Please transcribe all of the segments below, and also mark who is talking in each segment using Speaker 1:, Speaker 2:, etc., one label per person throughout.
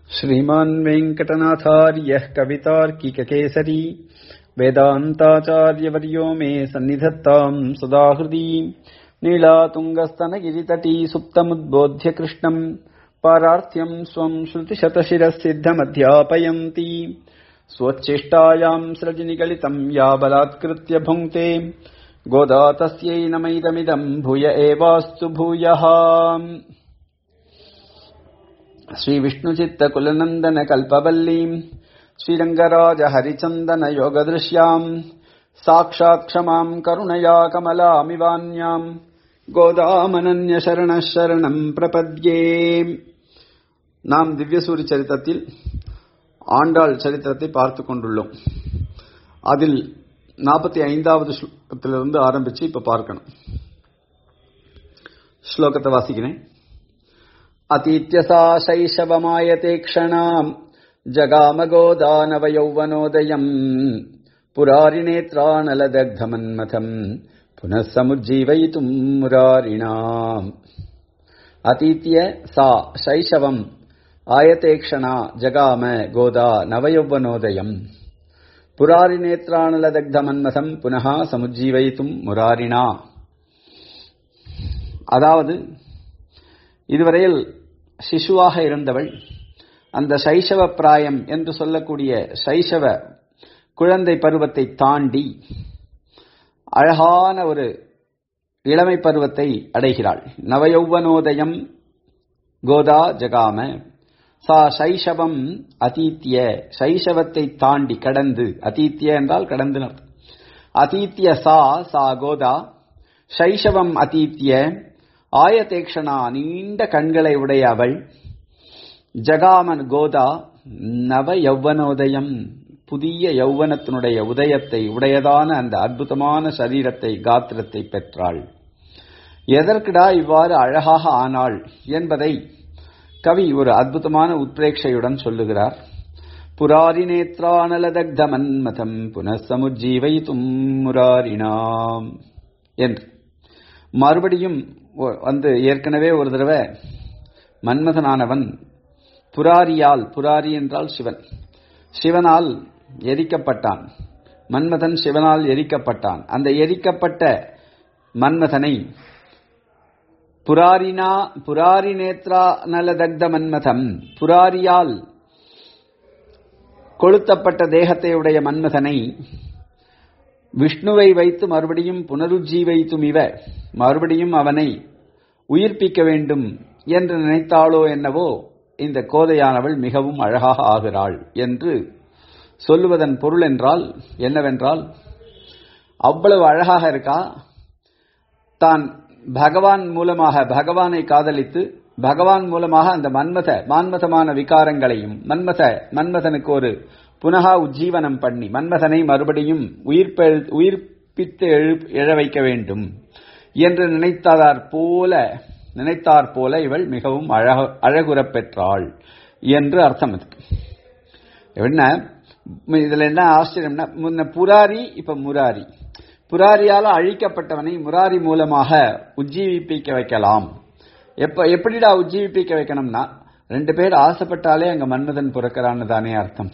Speaker 1: श्रीमान् वेङ्कटनाथार्यः कवितार्किककेसरी वेदान्ताचार्यवर्यो मे सन्निधत्ताम् सदा हृदि नीलातुङ्गस्तनगिरितटी सुप्तमुद्बोध्य कृष्णम् पारार्थ्यम् स्वम् श्रुतिशतशिरः सिद्धमध्यापयन्ती स्वच्छिष्टायाम् सृजनिगलितम् या बलात्कृत्य भुङ्क्ते गोदा तस्यै नमैदमिदम् भूय एवास्तु भूयः श्रीविष्णुचित्तकुलनन्दनकल्पवल्लीम् श्रीरङ्गराजहरिचन्दनयोगदृश्याम् साक्षात् क्षमाम् करुणया कमलामिवान्याम् கோதாமனன்ய சரணம் பிரபத்யே நாம் திவ்யசூரி சரித்திரத்தில் ஆண்டாள் சரித்திரத்தை பார்த்து கொண்டுள்ளோம் அதில் நாற்பத்தி ஐந்தாவது ஸ்லோகத்திலிருந்து ஆரம்பிச்சு இப்ப பார்க்கணும் ஸ்லோகத்தை வாசிக்கிறேன் अतीत्यसा शैशवमायते क्षणाम् जगामगोदानवयौवनोदयम् पुरारिनेत्रानलदग्धमन्मथम् पुनः समुज्जीवयितुम् मुरारिणाम् अतीत्य सा शैशवम् आयते क्षणा जगाम गोदा नवयौवनोदयम् புராரிநேத்ரானலதக்தமன்மதம் புனகா சமுஜீவயித்தும் முராரிணா அதாவது இதுவரையில் சிசுவாக இருந்தவள் அந்த சைஷவ பிராயம் என்று சொல்லக்கூடிய சைஷவ குழந்தை பருவத்தை தாண்டி அழகான ஒரு இளமை பருவத்தை அடைகிறாள் நவயௌவனோதயம் கோதா ஜகாம சா சைஷவம் அதீத்திய சைஷவத்தை தாண்டி கடந்து அதீத்திய என்றால் கடந்து அதீத்திய சா சா கோதா சைஷவம் அதீத்திய ஆயதேக்ஷனா நீண்ட கண்களை உடைய அவள் ஜகாமன் கோதா நவ யௌவனோதயம் புதிய யௌவனத்தினுடைய உதயத்தை உடையதான அந்த அற்புதமான சரீரத்தை காத்திரத்தை பெற்றாள் எதற்குடா இவ்வாறு அழகாக ஆனாள் என்பதை கவி ஒரு அற்புதமான உத்பிரேட்சையுடன் சொல்லுகிறார் புராரி நேத்ரானலதக்த மன்மதம் புனசமுஜீவைத்தும் முராரினாம் என்று மறுபடியும் வந்து ஏற்கனவே ஒரு தடவை மன்மதனானவன் புராரியால் புராரி என்றால் சிவன் சிவனால் எரிக்கப்பட்டான் மன்மதன் சிவனால் எரிக்கப்பட்டான் அந்த எரிக்கப்பட்ட மன்மதனை புராரினா புராரி நேத்ரா நலதக்த மன்மதம் புராரியால் கொளுத்தப்பட்ட தேகத்தை உடைய மன்மதனை விஷ்ணுவை வைத்து மறுபடியும் புனருஜீவைத்தும் இவ மறுபடியும் அவனை உயிர்ப்பிக்க வேண்டும் என்று நினைத்தாளோ என்னவோ இந்த கோதையானவள் மிகவும் அழகாக ஆகிறாள் என்று சொல்லுவதன் பொருள் என்றால் என்னவென்றால் அவ்வளவு அழகாக இருக்கா தான் பகவான் மூலமாக பகவானை காதலித்து பகவான் மூலமாக அந்த மன்மத மான்மதமான விகாரங்களையும் மன்மத மன்மதனுக்கு ஒரு புனகா உஜ்ஜீவனம் பண்ணி மன்மதனை மறுபடியும் உயிர்ப்பெ உயிர்ப்பித்து எழ வைக்க வேண்டும் என்று நினைத்தார் போல நினைத்தார் போல இவள் மிகவும் அழக அழகுறப் பெற்றாள் என்று அர்த்தம் இருக்கு என்ன இதுல என்ன ஆச்சரியம்னா முன்ன புராரி இப்ப முராரி புராரியால அழிக்கப்பட்டவனை முராரி மூலமாக உஜ்ஜீவிப்பிக்க வைக்கலாம் எப்ப எப்படிடா உஜ்ஜீவிப்பிக்க வைக்கணும்னா ரெண்டு பேர் ஆசைப்பட்டாலே அங்க மன்மதன் பிறக்கிறான்னு தானே அர்த்தம்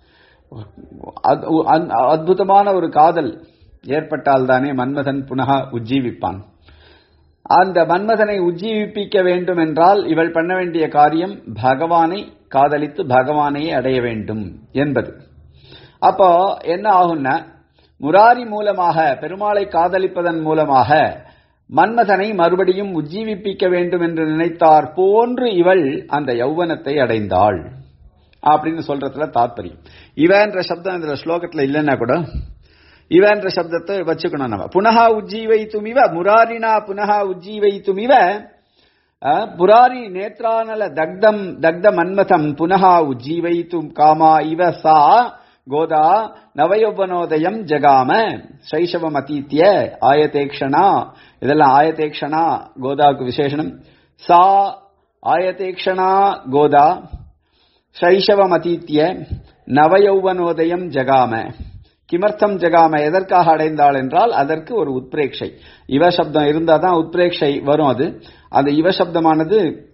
Speaker 1: அற்புதமான ஒரு காதல் ஏற்பட்டால் தானே மன்மதன் புனகா உஜ்ஜீவிப்பான் அந்த மன்மதனை உஜ்ஜீவிப்பிக்க வேண்டும் என்றால் இவள் பண்ண வேண்டிய காரியம் பகவானை காதலித்து பகவானையே அடைய வேண்டும் என்பது அப்போ என்ன ஆகும்னா முராரி மூலமாக பெருமாளை காதலிப்பதன் மூலமாக மன்மதனை மறுபடியும் உஜ்ஜீவிப்பிக்க வேண்டும் என்று நினைத்தார் போன்று இவள் அந்த யௌவனத்தை அடைந்தாள் அப்படின்னு சொல்றதுல தாற்பயம் இவன்ற சப்தம் இந்த ஸ்லோகத்துல இல்லைன்னா கூட இவன்ற சப்தத்தை வச்சுக்கணும் நம்ம புனகா உஜ்ஜீவைத்தும் இவ முராரினா புனகா உஜ்ஜீவைத்தும் இவ புராரி நேத்ரானல தக்தம் தக்த மன்மதம் புனகா உஜ்ஜீவைத்தும் காமா இவ சா கோதா நவயௌவனோதயம் ஜகாம சைஷவம் அதீத்திய ஆயதேக்ஷணா இதெல்லாம் ஆயதேக்ஷணா கோதாவுக்கு விசேஷனம் சா ஆயதேக்ஷணா கோதா சைஷவம் அதீத்திய நவயௌவனோதயம் ஜகாம கிமர்த்தம் ஜகாம எதற்காக அடைந்தாள் என்றால் அதற்கு ஒரு உத்பிரேக்ஷை இவ சப்தம் இருந்தால் தான் உத்பிரேக்ஷை வரும் அது அந்த இவ சப்தமானது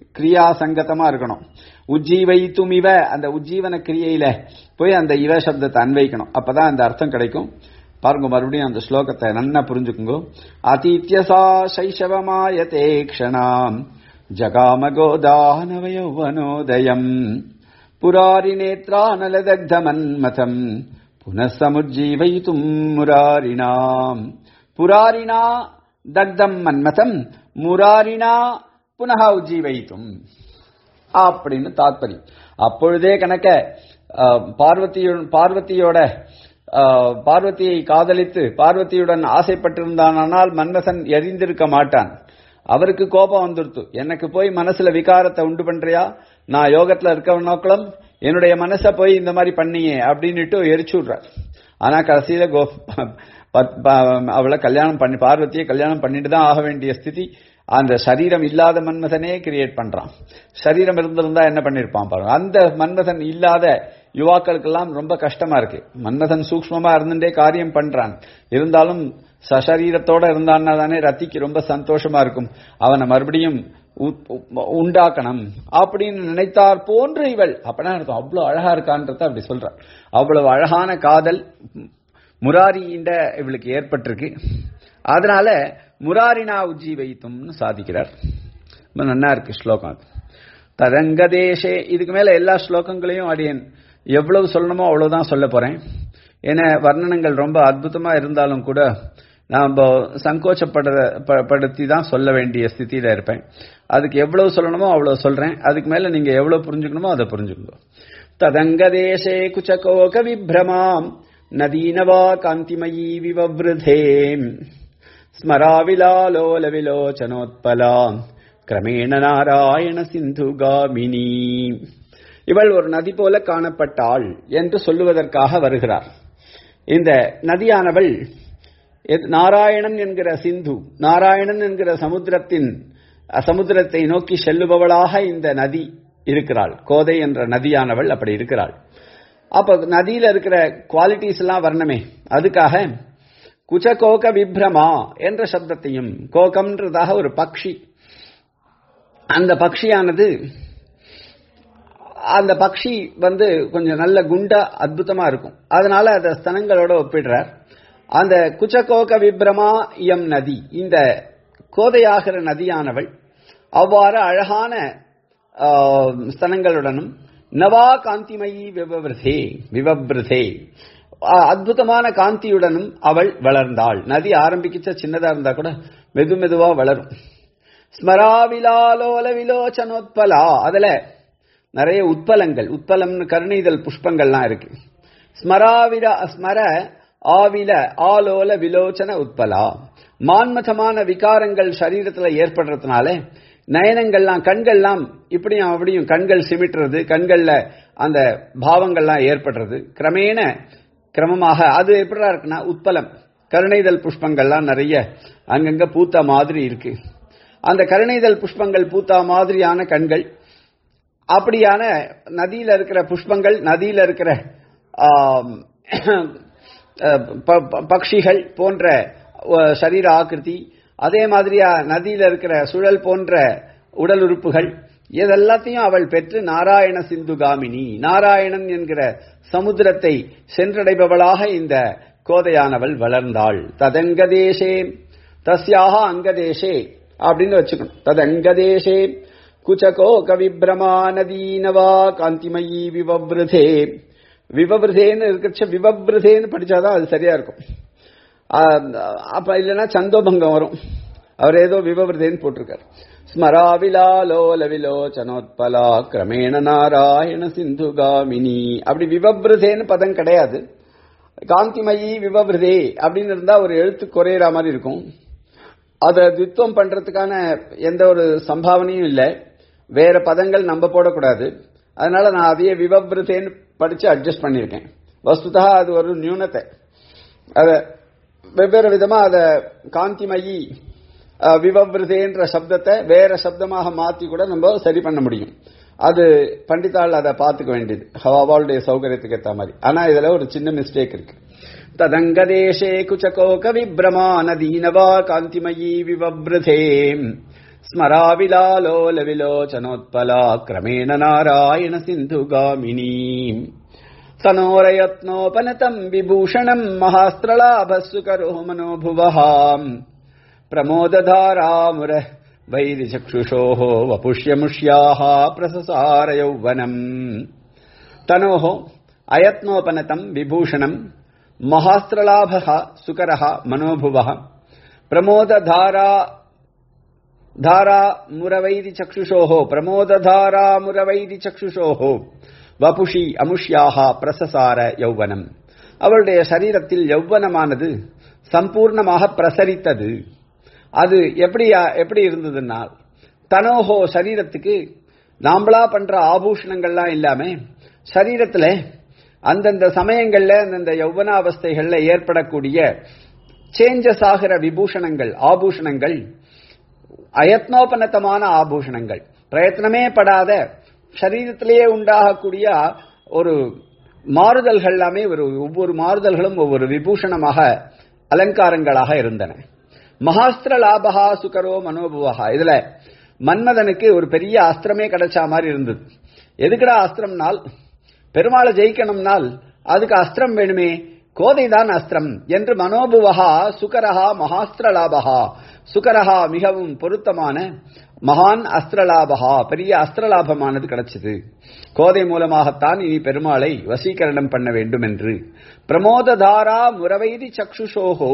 Speaker 1: கிரியா சங்கத்தமா இருக்கணும் உஜ்ஜீவைத்தும் இவ அந்த உஜ்ஜீவன கிரியையில போய் அந்த இவ சப்தத்தை அன்வைக்கணும் அப்பதான் அந்த அர்த்தம் கிடைக்கும் பாருங்க மறுபடியும் அந்த ஸ்லோகத்தை நன்னா புரிஞ்சுக்குங்க அதித்யசா சைஷவமாயதே க்ஷணாம் ஜகாம கோதானவயௌவனோதயம் புராரி நேத்ரானலதக்தமன்மதம் புனः சமுஜ்ஜீவயித்தும் முராரிணாம் புராரிணா தக்தம் மன்மதம் முராரிணா புனः உஜ்ஜீவயித்தும் அப்படின்னு தாத்பரியம் அப்பொழுதே கணக்க பார்வதியோ பார்வதியோட பார்வதியை காதலித்து பார்வதியுடன் ஆசைப்பட்டிருந்தானால் மன்மதன் எரிந்திருக்க மாட்டான் அவருக்கு கோபம் வந்துருத்து எனக்கு போய் மனசுல விகாரத்தை உண்டு பண்றியா நான் யோகத்துல இருக்க நோக்கலம் என்னுடைய மனசை போய் இந்த மாதிரி பண்ணியே அப்படின்னுட்டு எரிச்சு விடுறார் ஆனா கடைசியில கோ அவளை கல்யாணம் பண்ணி பார்வதியை கல்யாணம் பண்ணிட்டு தான் ஆக வேண்டிய ஸ்திதி அந்த சரீரம் இல்லாத மன்மதனே கிரியேட் பண்றான் சரீரம் இருந்திருந்தா என்ன பண்ணிருப்பான் பாருங்க அந்த மன்மதன் இல்லாத யுவாக்களுக்கெல்லாம் ரொம்ப கஷ்டமா இருக்கு மன்மதன் சூக்மமா இருந்துட்டே காரியம் பண்றான் இருந்தாலும் சசரீரத்தோட இருந்தான்னா தானே ரத்திக்கு ரொம்ப சந்தோஷமா இருக்கும் அவனை மறுபடியும் உண்டாக்கணும் அப்படின்னு நினைத்தார் போன்று இவள் அப்படின்னா இருக்கும் அவ்வளவு அழகா இருக்கான்றத அப்படி சொல்றான் அவ்வளவு அழகான காதல் முராரியின்ற இவளுக்கு ஏற்பட்டிருக்கு அதனால முராரினா உஜ்ஜி வைத்தும்னு சாதிக்கிறார் ரொம்ப நன்னா இருக்கு ஸ்லோகம் அது தரங்க தேசே இதுக்கு மேல எல்லா ஸ்லோகங்களையும் அடியன் எவ்வளவு சொல்லணுமோ அவ்வளவுதான் சொல்ல போறேன் ஏன்னா வர்ணனங்கள் ரொம்ப அற்புதமா இருந்தாலும் கூட நாம் சங்கோச்சப்படுத்தி தான் சொல்ல வேண்டிய ஸ்திதியில இருப்பேன் அதுக்கு எவ்வளவு சொல்லணுமோ அவ்வளவு சொல்றேன் அதுக்கு மேல நீங்க எவ்வளவு புரிஞ்சுக்கணுமோ அதை புரிஞ்சுக்கணும் ததங்க தேசே குச்சகோக விப்ரமாம் நதீனவா காந்திமயி விவவ்ருதே ஸ்மராவிலாலோல விலோச்சனோத்பலா கிரமேண நாராயண சிந்துகாமினி இவள் ஒரு நதி போல காணப்பட்டாள் என்று சொல்லுவதற்காக வருகிறார் இந்த நதியானவள் நாராயணன் என்கிற சிந்து நாராயணன் என்கிற சமுத்திரத்தின் சமுத்திரத்தை நோக்கி செல்லுபவளாக இந்த நதி இருக்கிறாள் கோதை என்ற நதியானவள் அப்படி இருக்கிறாள் அப்ப நதியில இருக்கிற குவாலிட்டிஸ் எல்லாம் வரணுமே அதுக்காக குச்சகோக விப்ரமா என்ற சப்தத்தையும் கோகம்ன்றதாக ஒரு பக்ஷி அந்த பக்ஷியானது அந்த பக்ஷி வந்து கொஞ்சம் நல்ல குண்டா அற்புதமா இருக்கும் அதனால அந்த ஸ்தனங்களோட ஒப்பிடுறார் அந்த குச்சகோக விப்ரமா எம் நதி இந்த கோதையாகிற நதியானவள் அவ்வாறு அழகான ஸ்தனங்களுடனும் நவா காந்திமயி விவபிரதே விவபிரதே அற்புதமான காந்தியுடனும் அவள் வளர்ந்தாள் நதி ஆரம்பிக்கிச்ச சின்னதா இருந்தா கூட மெது மெதுவா வளரும் ஸ்மராவிலாலோல விலோச்சனோத்பலா அதுல நிறைய உட்பலங்கள் உட்பலம்னு கருணைதல் புஷ்பங்கள்லாம் இருக்கு ஸ்மராவிரா ஸ்மர ஆவில ஆலோல விலோச்சன உட்பலா மான்மதமான விகாரங்கள் சரீரத்துல ஏற்படுறதுனால நயனங்கள்லாம் கண்கள்லாம் இப்படியும் அப்படியும் கண்கள் சிமிட்டுறது கண்கள்ல அந்த பாவங்கள்லாம் ஏற்படுறது கிரமேண கிரமமாக அது எப்படிடா இருக்குன்னா உட்பலம் கருணைதல் புஷ்பங்கள்லாம் நிறைய அங்கங்க பூத்த மாதிரி இருக்கு அந்த கருணைதல் புஷ்பங்கள் பூத்தா மாதிரியான கண்கள் அப்படியான நதியில இருக்கிற புஷ்பங்கள் நதியில இருக்கிற பக்ஷிகள் போன்ற சரீர ஆக்கிருதி அதே மாதிரியா நதியில இருக்கிற சுழல் போன்ற உடல் உறுப்புகள் இதெல்லாத்தையும் அவள் பெற்று நாராயண சிந்துகாமினி நாராயணன் என்கிற சமுத்திரத்தை சென்றடைபவளாக இந்த கோதையானவள் வளர்ந்தாள் ததங்கதேசே தஸ்யாக அங்கதேசே அப்படின்னு வச்சுக்கணும் ததங்கதேசே குச்சகோ கவிபிரமா நதீனவா காந்திமயி விவபிருதே விவபிருதேன்னு இருக்கச்ச விவபிருதேன்னு படிச்சாதான் அது சரியா இருக்கும் அப்ப இல்லைன்னா சந்தோபங்கம் வரும் அவர் ஏதோ விவபிருதேன்னு போட்டிருக்காரு ஸ்மராவிலாலோல விலோச்சனோத்பலா கிரமேண நாராயண சிந்துகாமினி அப்படி விவபிருதேன்னு பதம் கிடையாது காந்திமயி விவபிருதே அப்படின்னு இருந்தா ஒரு எழுத்து குறையிற மாதிரி இருக்கும் அதை தித்வம் பண்றதுக்கான எந்த ஒரு சம்பாவனையும் இல்லை வேற பதங்கள் நம்ம போடக்கூடாது அதனால நான் அதையே விவபிருதேன்னு படிச்சு அட்ஜஸ்ட் பண்ணியிருக்கேன் வஸ்துதா அது ஒரு நியூனத்தை அத வெவ்வேறு விதமா அத காந்திமயி விவபிருதேன்ற சப்தத்தை வேற சப்தமாக மாத்தி கூட நம்ம சரி பண்ண முடியும் அது பண்டிதாள் அதை பார்த்துக்க வேண்டியது அவளுடைய சௌகரியத்துக்கு ஏற்ற மாதிரி ஆனா இதுல ஒரு சின்ன மிஸ்டேக் இருக்கு ததங்கதேசே குச்சகோக விப்ரமா நதீனவா காந்திமயி விவபிருதே ஸ்மராவிலாலோல விலோச்சனோத்பலா கிரமேண நாராயண சிந்துகாமினீம் सनोरयत्नोपनतम् विभूषणम् महास्त्रलाभस्सु करो मनोभुवहाम् प्रमोदधारामुर वैरिचक्षुषोः वपुष्यमुष्याः प्रससार यौवनम् तनोः अयत्नोपनतम् विभूषणम् महास्त्रलाभः सुकरः मनोभुवः प्रमोदधारा धारा मुरवैरिचक्षुषोः प्रमोदधारा मुरवैरिचक्षुषोः வபுஷி அமுஷ்யாகா பிரசசார யௌவனம் அவளுடைய சரீரத்தில் யௌவனமானது சம்பூர்ணமாக பிரசரித்தது அது எப்படி எப்படி இருந்ததுன்னா தனோஹோ சரீரத்துக்கு நாம்பளா பண்ற ஆபூஷணங்கள்லாம் இல்லாம சரீரத்துல அந்தந்த சமயங்கள்ல அந்தந்த யௌவனாவஸ்தைகள்ல ஏற்படக்கூடிய சேஞ்சஸ் ஆகிற விபூஷணங்கள் ஆபூஷணங்கள் அயத்னோபனத்தமான ஆபூஷணங்கள் பிரயத்னமே படாத சரீரத்திலேயே உண்டாகக்கூடிய ஒரு மாறுதல்கள் எல்லாமே ஒரு ஒவ்வொரு மாறுதல்களும் ஒவ்வொரு விபூஷணமாக அலங்காரங்களாக இருந்தன மகாஸ்திர லாபகா சுகரோ மனோபுவகா இதுல மன்மதனுக்கு ஒரு பெரிய அஸ்திரமே கிடைச்சா மாதிரி இருந்தது எதுக்குடா அஸ்திரம்னால் பெருமாளை ஜெயிக்கணும்னால் அதுக்கு அஸ்திரம் வேணுமே கோதைதான் அஸ்திரம் என்று மனோபுவகா சுகரஹா மகாஸ்திர லாபகா சுகரஹா மிகவும் பொருத்தமான மகான் அஸ்திரலாபகா பெரிய அஸ்திரலாபமானது கிடைச்சது கோதை மூலமாகத்தான் இனி பெருமாளை வசீகரணம் பண்ண வேண்டும் என்று பிரமோததாரா முரவைதி சக்ஷுஷோகோ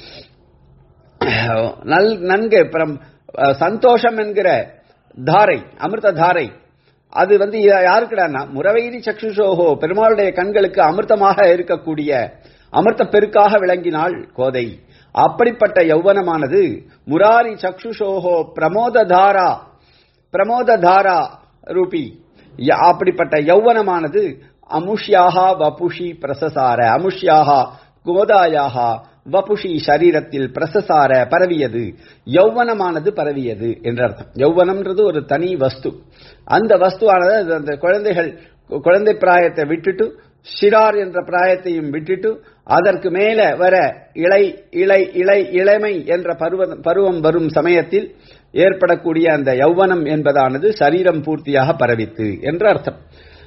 Speaker 1: நல் நன்கு சந்தோஷம் என்கிற தாரை அமிர்த தாரை அது வந்து யாருக்குடான்னா முரவைதி சக்ஷுஷோகோ பெருமாளுடைய கண்களுக்கு அமிர்தமாக இருக்கக்கூடிய அமிர்த பெருக்காக விளங்கினாள் கோதை அப்படிப்பட்ட யௌவனமானது முராரி சக்ஷுஷோகோ பிரமோததாரா பிரமோததாரா ரூபி அப்படிப்பட்ட யௌவனமானது அமுஷ்யாகா வபுஷி பிரசசார அமுஷ்யாகா கோதாயாகா வபுஷி சரீரத்தில் பிரசசார பரவியது யௌவனமானது பரவியது என்ற அர்த்தம் யௌவனம்ன்றது ஒரு தனி வஸ்து அந்த வஸ்துவானது அந்த குழந்தைகள் குழந்தை பிராயத்தை விட்டுட்டு ஷிரார் என்ற பிராயத்தையும் விட்டுட்டு அதற்கு மேல வர இளை இளை இளை இளமை என்ற பருவம் பருவம் வரும் சமயத்தில் ஏற்படக்கூடிய அந்த யௌவனம் என்பதானது சரீரம் பூர்த்தியாக பரவித்து என்ற அர்த்தம்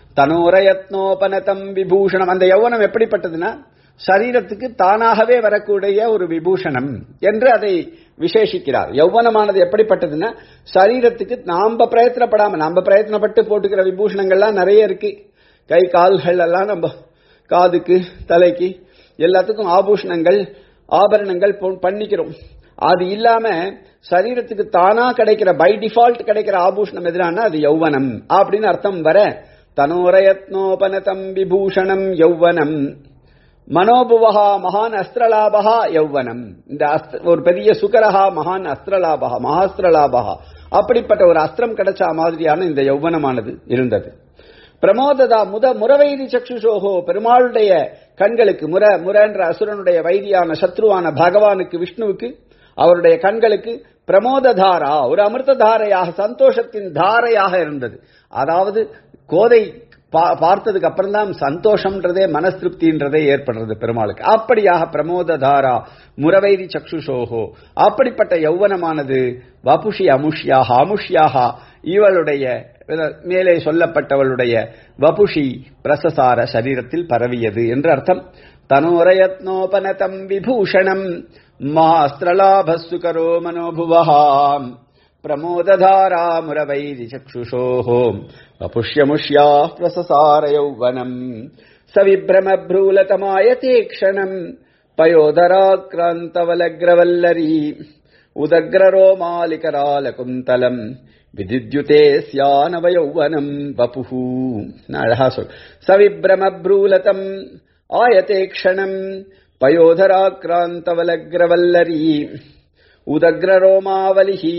Speaker 1: தனோரயத்னோபனதம் விபூஷணம் அந்த யௌவனம் எப்படிப்பட்டதுன்னா சரீரத்துக்கு தானாகவே வரக்கூடிய ஒரு விபூஷணம் என்று அதை விசேஷிக்கிறார் யௌவனமானது எப்படிப்பட்டதுன்னா சரீரத்துக்கு நாம பிரயத்தனப்படாம நாம பிரயத்தனப்பட்டு போட்டுக்கிற விபூஷணங்கள்லாம் நிறைய இருக்கு கை கால்கள் எல்லாம் நம்ம காதுக்கு தலைக்கு எல்லாத்துக்கும் ஆபூஷணங்கள் ஆபரணங்கள் பண்ணிக்கிறோம் அது இல்லாம சரீரத்துக்கு தானா கிடைக்கிற பை டிஃபால்ட் கிடைக்கிற ஆபூஷணம் எதிரான அது யௌவனம் அப்படின்னு அர்த்தம் வர தனோரயத்னோபனதம் விபூஷணம் யௌவனம் மனோபுவகா மகான் அஸ்திரலாபகா யௌவனம் இந்த ஒரு பெரிய சுகரஹா மகான் அஸ்திரலாபகா மகாஸ்திரலாபகா அப்படிப்பட்ட ஒரு அஸ்திரம் கிடைச்ச மாதிரியான இந்த யௌவனமானது இருந்தது பிரமோததா முத முரவைரி சக்ஷுஷோகோ பெருமாளுடைய கண்களுக்கு முர முர என்ற அசுரனுடைய வைரியான சத்ருவான பகவானுக்கு விஷ்ணுவுக்கு அவருடைய கண்களுக்கு பிரமோததாரா ஒரு அமிர்த தாரையாக சந்தோஷத்தின் தாரையாக இருந்தது அதாவது கோதை பார்த்ததுக்கு அப்புறம் தான் சந்தோஷம்ன்றதே மனஸ்திருப்தின்றதே ஏற்படுறது பெருமாளுக்கு அப்படியாக பிரமோததாரா முரவைரி சக்ஷுஷோகோ அப்படிப்பட்ட யௌவனமானது வபுஷி அமுஷ்யாக அமுஷ்யாக இவளுடைய மேலே சொல்லப்பட்டவளுடைய வபுஷி பிரசசார சரீரத்தில் பரவியது என்று அர்த்தம் தனோரயத்னோபனதம் விபூஷணம் மாஸ்திரலாபஸ்து கரோ மனோபுவஹாம் பிரமோததாரா முரவைரி சக்ஷுஷோः வபுஷ்யமுஷ்யா பிரசசார யௌவனம் சவிப்ரமப்ரூலதமாயதே க்ஷணம் பயோதராக்ராந்தவலக்ரவல்லரி உதக்ரரோமாலிகராலகுந்தலம் விதித்யுதே ஸ்யானவயௌவனம் வபுஹு அழகா சொல் சவிப்ரமப்ரூலதம் ஆயதே க்ஷணம் பயோதராக்ராந்தவலக்ரவல்லரி உதக்ரரோமாவலிஹி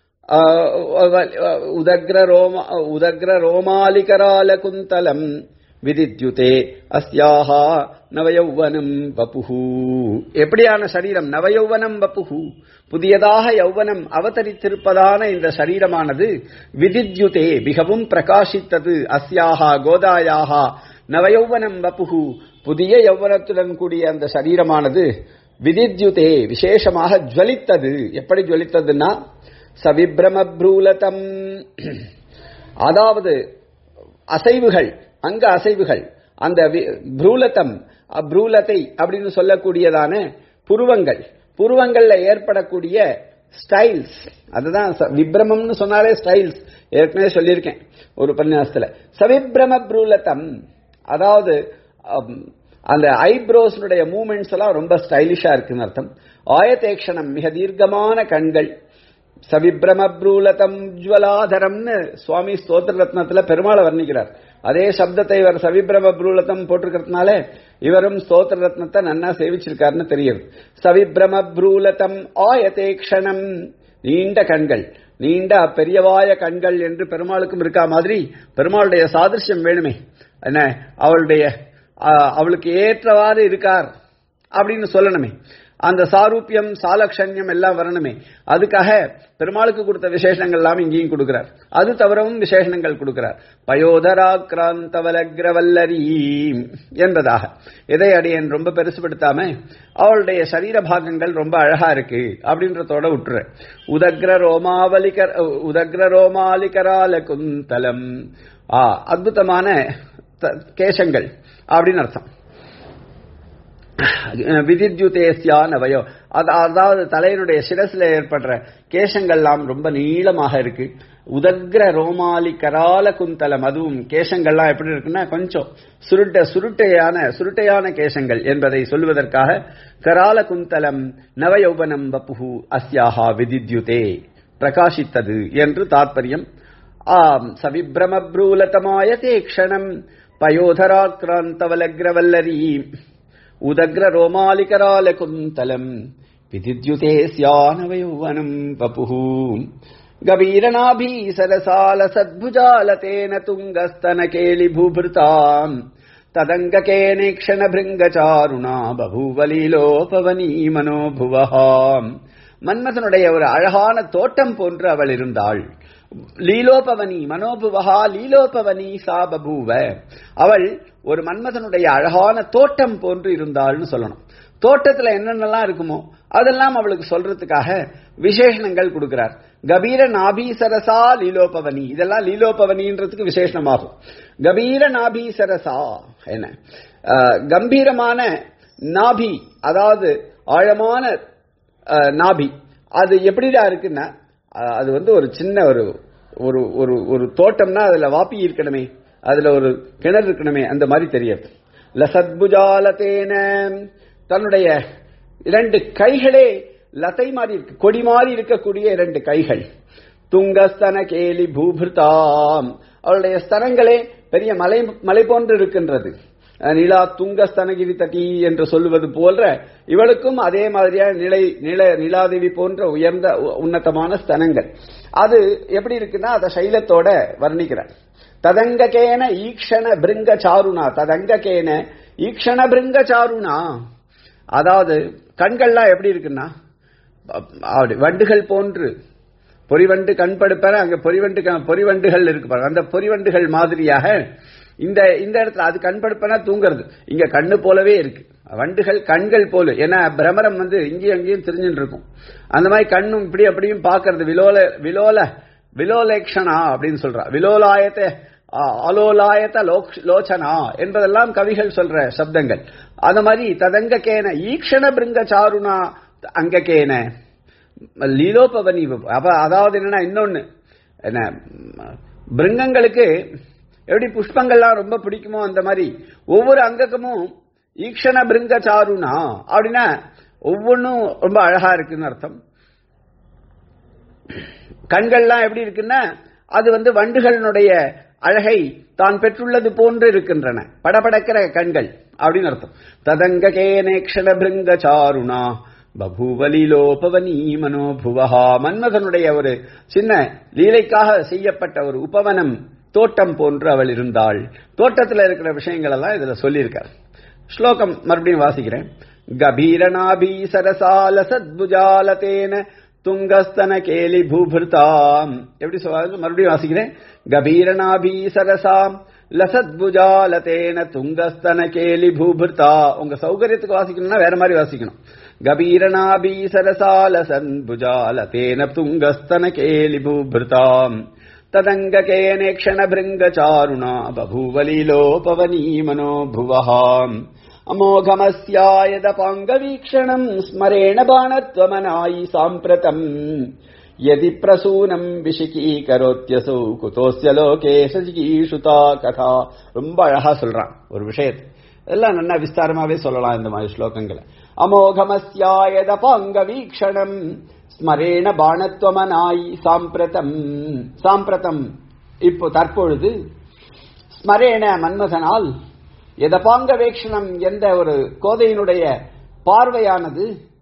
Speaker 1: உதக்ரரோம உதக்ரரோமாலிகராலகுந்தலம் விதித்யுதே அஸ்யாஹா நவயௌவனம் வபுஹு எப்படியான சரீரம் நவயௌவனம் வபுஹு புதியதாக யௌவனம் அவதரித்திருப்பதான இந்த சரீரமானது விதித்யுதே மிகவும் பிரகாசித்தது அஸ்யாஹா கோதாயாஹா நவயௌவனம் வபுஹு புதிய யௌவனத்துடன் கூடிய அந்த சரீரமானது விதித்யுதே விசேஷமாக ஜுவலித்தது எப்படி ஜுவலித்ததுன்னா சவிப்ரம ப்ரூலதம் அதாவது அசைவுகள் அங்க அசைவுகள் அந்த வி- ப்ரூலதம் அப்ரூலத்தை அப்படின்னு சொல்லக்கூடியதான புருவங்கள் புருவங்கள்ல ஏற்படக்கூடிய ஸ்டைல்ஸ் அதுதான் ச- விப்ரமம்னு சொன்னாலே ஸ்டைல்ஸ் ஏற்கனவே சொல்லியிருக்கேன் ஒரு உபன்யாசத்துல சவிப்ரம ப்ரூலதம் அதாவது அம், அந்த ஐப்ரோஸ்னுடைய மூமெண்ட்ஸ் எல்லாம் ரொம்ப ஸ்டைலிஷா இருக்குன்னு அர்த்தம் ஆயதேக்ஷணம் மிக தீர்க்கமான கண்கள் சவிப்ரமப்ரூலதம் ஜுவலாதரம்னு சுவாமி ஸ்தோத்திர ரத்னத்துல பெருமாளை வர்ணிக்கிறார் அதே சப்தத்தை இவர் சவிப்ரமப்ரூலதம் போட்டிருக்கிறதுனால இவரும் ஸ்தோத்திர ரத்னத்தை நன்னா சேவிச்சிருக்காருன்னு தெரியுது சவிப்ரமப்ரூலதம் ஆயதேக்ஷணம் நீண்ட கண்கள் நீண்ட பெரியவாய கண்கள் என்று பெருமாளுக்கும் இருக்கா மாதிரி பெருமாளுடைய சாதிருஷ்யம் வேணுமே என்ன அவளுடைய ஆ, அவளுக்கு ஏற்றவாறு இருக்கார் அப்படின்னு சொல்லணுமே அந்த சாரூபியம் சாலக்ஷண்யம் எல்லாம் வரணுமே அதுக்காக பெருமாளுக்கு கொடுத்த விசேஷங்கள் எல்லாம் இங்கேயும் கொடுக்கிறார் அது தவிரவும் விசேஷணங்கள் கொடுக்கிறார் பயோதரா கிராந்தவலக்ரவல்லரி என்பதாக எதை அடியேன் ரொம்ப பெருசுபடுத்தாம அவளுடைய சரீர பாகங்கள் ரொம்ப அழகா இருக்கு அப்படின்றதோட விட்டுரு உதக்ர ரோமாவலிகர் உதக்ர ரோமாலிகரால குந்தலம் ஆ அற்புதமான த- கேசங்கள் அப்படின்னு அர்த்தம் விதித்யுதேசியா நவயோ அது அதாவது தலையினுடைய சிரஸ்ல ஏற்படுற கேசங்கள்லாம் ரொம்ப நீளமாக இருக்கு உதக்ர ரோமாலி கரால குந்தலம் அதுவும் கேசங்கள்லாம் எப்படி இருக்குன்னா கொஞ்சம் சுருட்ட சுருட்டையான சுருட்டையான கேசங்கள் என்பதை சொல்வதற்காக கரால குந்தலம் நவயௌவனம் வப்புஹு அஸ்யாஹா விதித்யுதே பிரகாசித்தது என்று தாத்பரியம் ஆம் சவிப்ரமப்ரூலதமாய தேக்ஷணம் பயோதராக்ராந்தவலக்ரவல்லரி உதக்ர ரோமாலிகரால குந்தலம் விதித்யுதே ஸ்யானவயௌவனம் வபுஹு கபீரநாபீ சரசால சத்புஜாலதேன துங்கஸ்தன கேலி பூபிருதாம் ததங்ககேனேக்ஷண பிருங்கச்சாருணா பபூவலீலோபவனீ மனோபுவஹாம் மன்மதனுடைய ஒரு அழகான தோட்டம் போன்று அவள் இருந்தாள் லீலோபவனி மனோபுவஹா லீலோபவனி சா பபூவ அவள் ஒரு மன்மதனுடைய அழகான தோட்டம் போன்று இருந்தாள்னு சொல்லணும் தோட்டத்துல என்னென்னலாம் இருக்குமோ அதெல்லாம் அவளுக்கு சொல்றதுக்காக விசேஷணங்கள் கொடுக்கிறார் கபீர நாபீசரசா லீலோபவனி இதெல்லாம் லீலோபவனின்றதுக்கு விசேஷணமாகும் கபீர நாபீசரசா என்ன அஹ், கம்பீரமான நாபி அதாவது ஆழமான அஹ், நாபி அது எப்படிடா இருக்குன்னா அஹ், அது வந்து ஒரு சின்ன ஒரு ஒரு ஒரு ஒரு தோட்டம்னா அதுல வாப்பி இருக்கணுமே அதுல ஒரு கிணறு இருக்கணுமே அந்த மாதிரி தெரியாது லசத்புஜாலதேன தன்னுடைய இரண்டு கைகளே லத்தை மாதிரி இருக்கு கொடி மாதிரி இருக்கக்கூடிய இரண்டு கைகள் துங்கஸ்தன கேலி பூபிருதாம் அவளுடைய ஸ்தனங்களே பெரிய மலை மலை போன்று இருக்கின்றது அஹ் நிலா துங்கஸ்தனகிரி தட்டி என்று சொல்லுவது போன்ற இவளுக்கும் அதே மாதிரியான நிலை நில நிலாதேவி போன்ற உயர்ந்த உ- உன்னதமான ஸ்தனங்கள் அது எப்படி இருக்குன்னா அதை சைலத்தோட வர்ணிக்கிறார் ததங்ககேன ஈக்ஷண பிருங்க சாருணா ததங்ககேன ஈக்ஷண பிருங்க சாருணா அதாவது கண்கள்லாம் எப்படி இருக்குன்னா அப்படி வண்டுகள் போன்று பொறிவண்டு கண்படுப்பற அங்க பொறிவண்டு க- பொறிவண்டுகள் இருக்கு பாருங்க அந்த பொறிவண்டுகள் மாதிரியாக இந்த இந்த இடத்துல அது கண்படுப்பனா தூங்குறது இங்க கண்ணு போலவே இருக்கு வண்டுகள் கண்கள் போல ஏன்னா பிரமரம் வந்து இங்கேயும் அங்கேயும் தெரிஞ்சுட்டு இருக்கும் அந்த மாதிரி கண்ணும் இப்படி அப்படியும் பார்க்கிறது விலோல விலோல விலோலேக்ஷனா அப்படின்னு சொல்றா விலோலாயத்தை ஆ, அலோலாயத லோக்- லோச்சனா என்பதெல்லாம் கவிகள் சொல்ற சப்தங்கள் அந்த மாதிரி ததங்ககேன ஈக்ஷண பிருங்க சாருணா அங்ககேன லீலோபவனி அப்ப அதாவது என்னன்னா இன்னொன்னு என்ன ம், பிருங்கங்களுக்கு எப்படி புஷ்பங்கள்லாம் ரொம்ப பிடிக்குமோ அந்த மாதிரி ஒவ்வொரு அங்ககமும் ஈக்ஷண பிருங்க சாருணா அப்படின்னா ஒவ்வொன்றும் ரொம்ப அழகா இருக்குன்னு அர்த்தம் கண்கள்லாம் எப்படி இருக்குன்னா அது வந்து வண்டுகளினுடைய அழகை தான் பெற்றுள்ளது போன்று இருக்கின்றன படபடக்கிற கண்கள் அப்படின்னு அர்த்தம் ததங்ககேனேக்ஷண பிருங்க சாருணா பபூவலீலோபவனீ மனோபுவஹா மன்மதனுடைய ஒரு சின்ன லீலைக்காக செய்யப்பட்ட ஒரு உபவனம் தோட்டம் போன்று அவள் இருந்தாள் தோட்டத்தில் இருக்கிற விஷயங்கள் எல்லாம் இதுல சொல்லியிருக்கார் ஸ்லோகம் மறுபடியும் வாசிக்கிறேன் கபீரநாபி சரசால சத்புஜாலதேன துங்கஸ்தன கேலி பூபிருதாம் எப்படி சொல்றது மறுபடியும் வாசிக்கிறேன் கபீரநாபி சரசாம் லசத்புஜாலதேன துங்கஸ்தன கேலி பூபிருதா உங்க சௌகரியத்துக்கு வாசிக்கணும்னா வேற மாதிரி வாசிக்கணும் गभीरनाभीसरसालसन् भुजालतेन तुङ्गस्तनकेलिबुभृताम् तदङ्गकेनेक्षणभृङ्गचारुणा बभूवलीलोपवनी मनो भुवः अमोघमस्यायदपाङ्गवीक्षणम् स्मरेण बाणत्वमनायि साम्प्रतम् यदि प्रसूनम् विशिकीकरोत्यसौ कुतोस्य लोके சஜிகீஷுதா கதா ரொம்ப அழகா சொல்றான் ஒரு விஷயத்தை எல்லாம் நல்லா விஸ்தாரமாவே சொல்லலாம் இந்த மாதிரி ஸ்லோகங்களை அமோகமஸ்யாயதபாங்க வீக்ஷணம் ஸ்மரேண பாணத்வமனாய் சாம்பிரதம் சாம்பிரதம் இப்போ தற்பொழுது ஸ்மரேண மன்மதனால் எதபாங்க வேக்ஷணம் என்ற ஒரு கோதையினுடைய பார்வையானது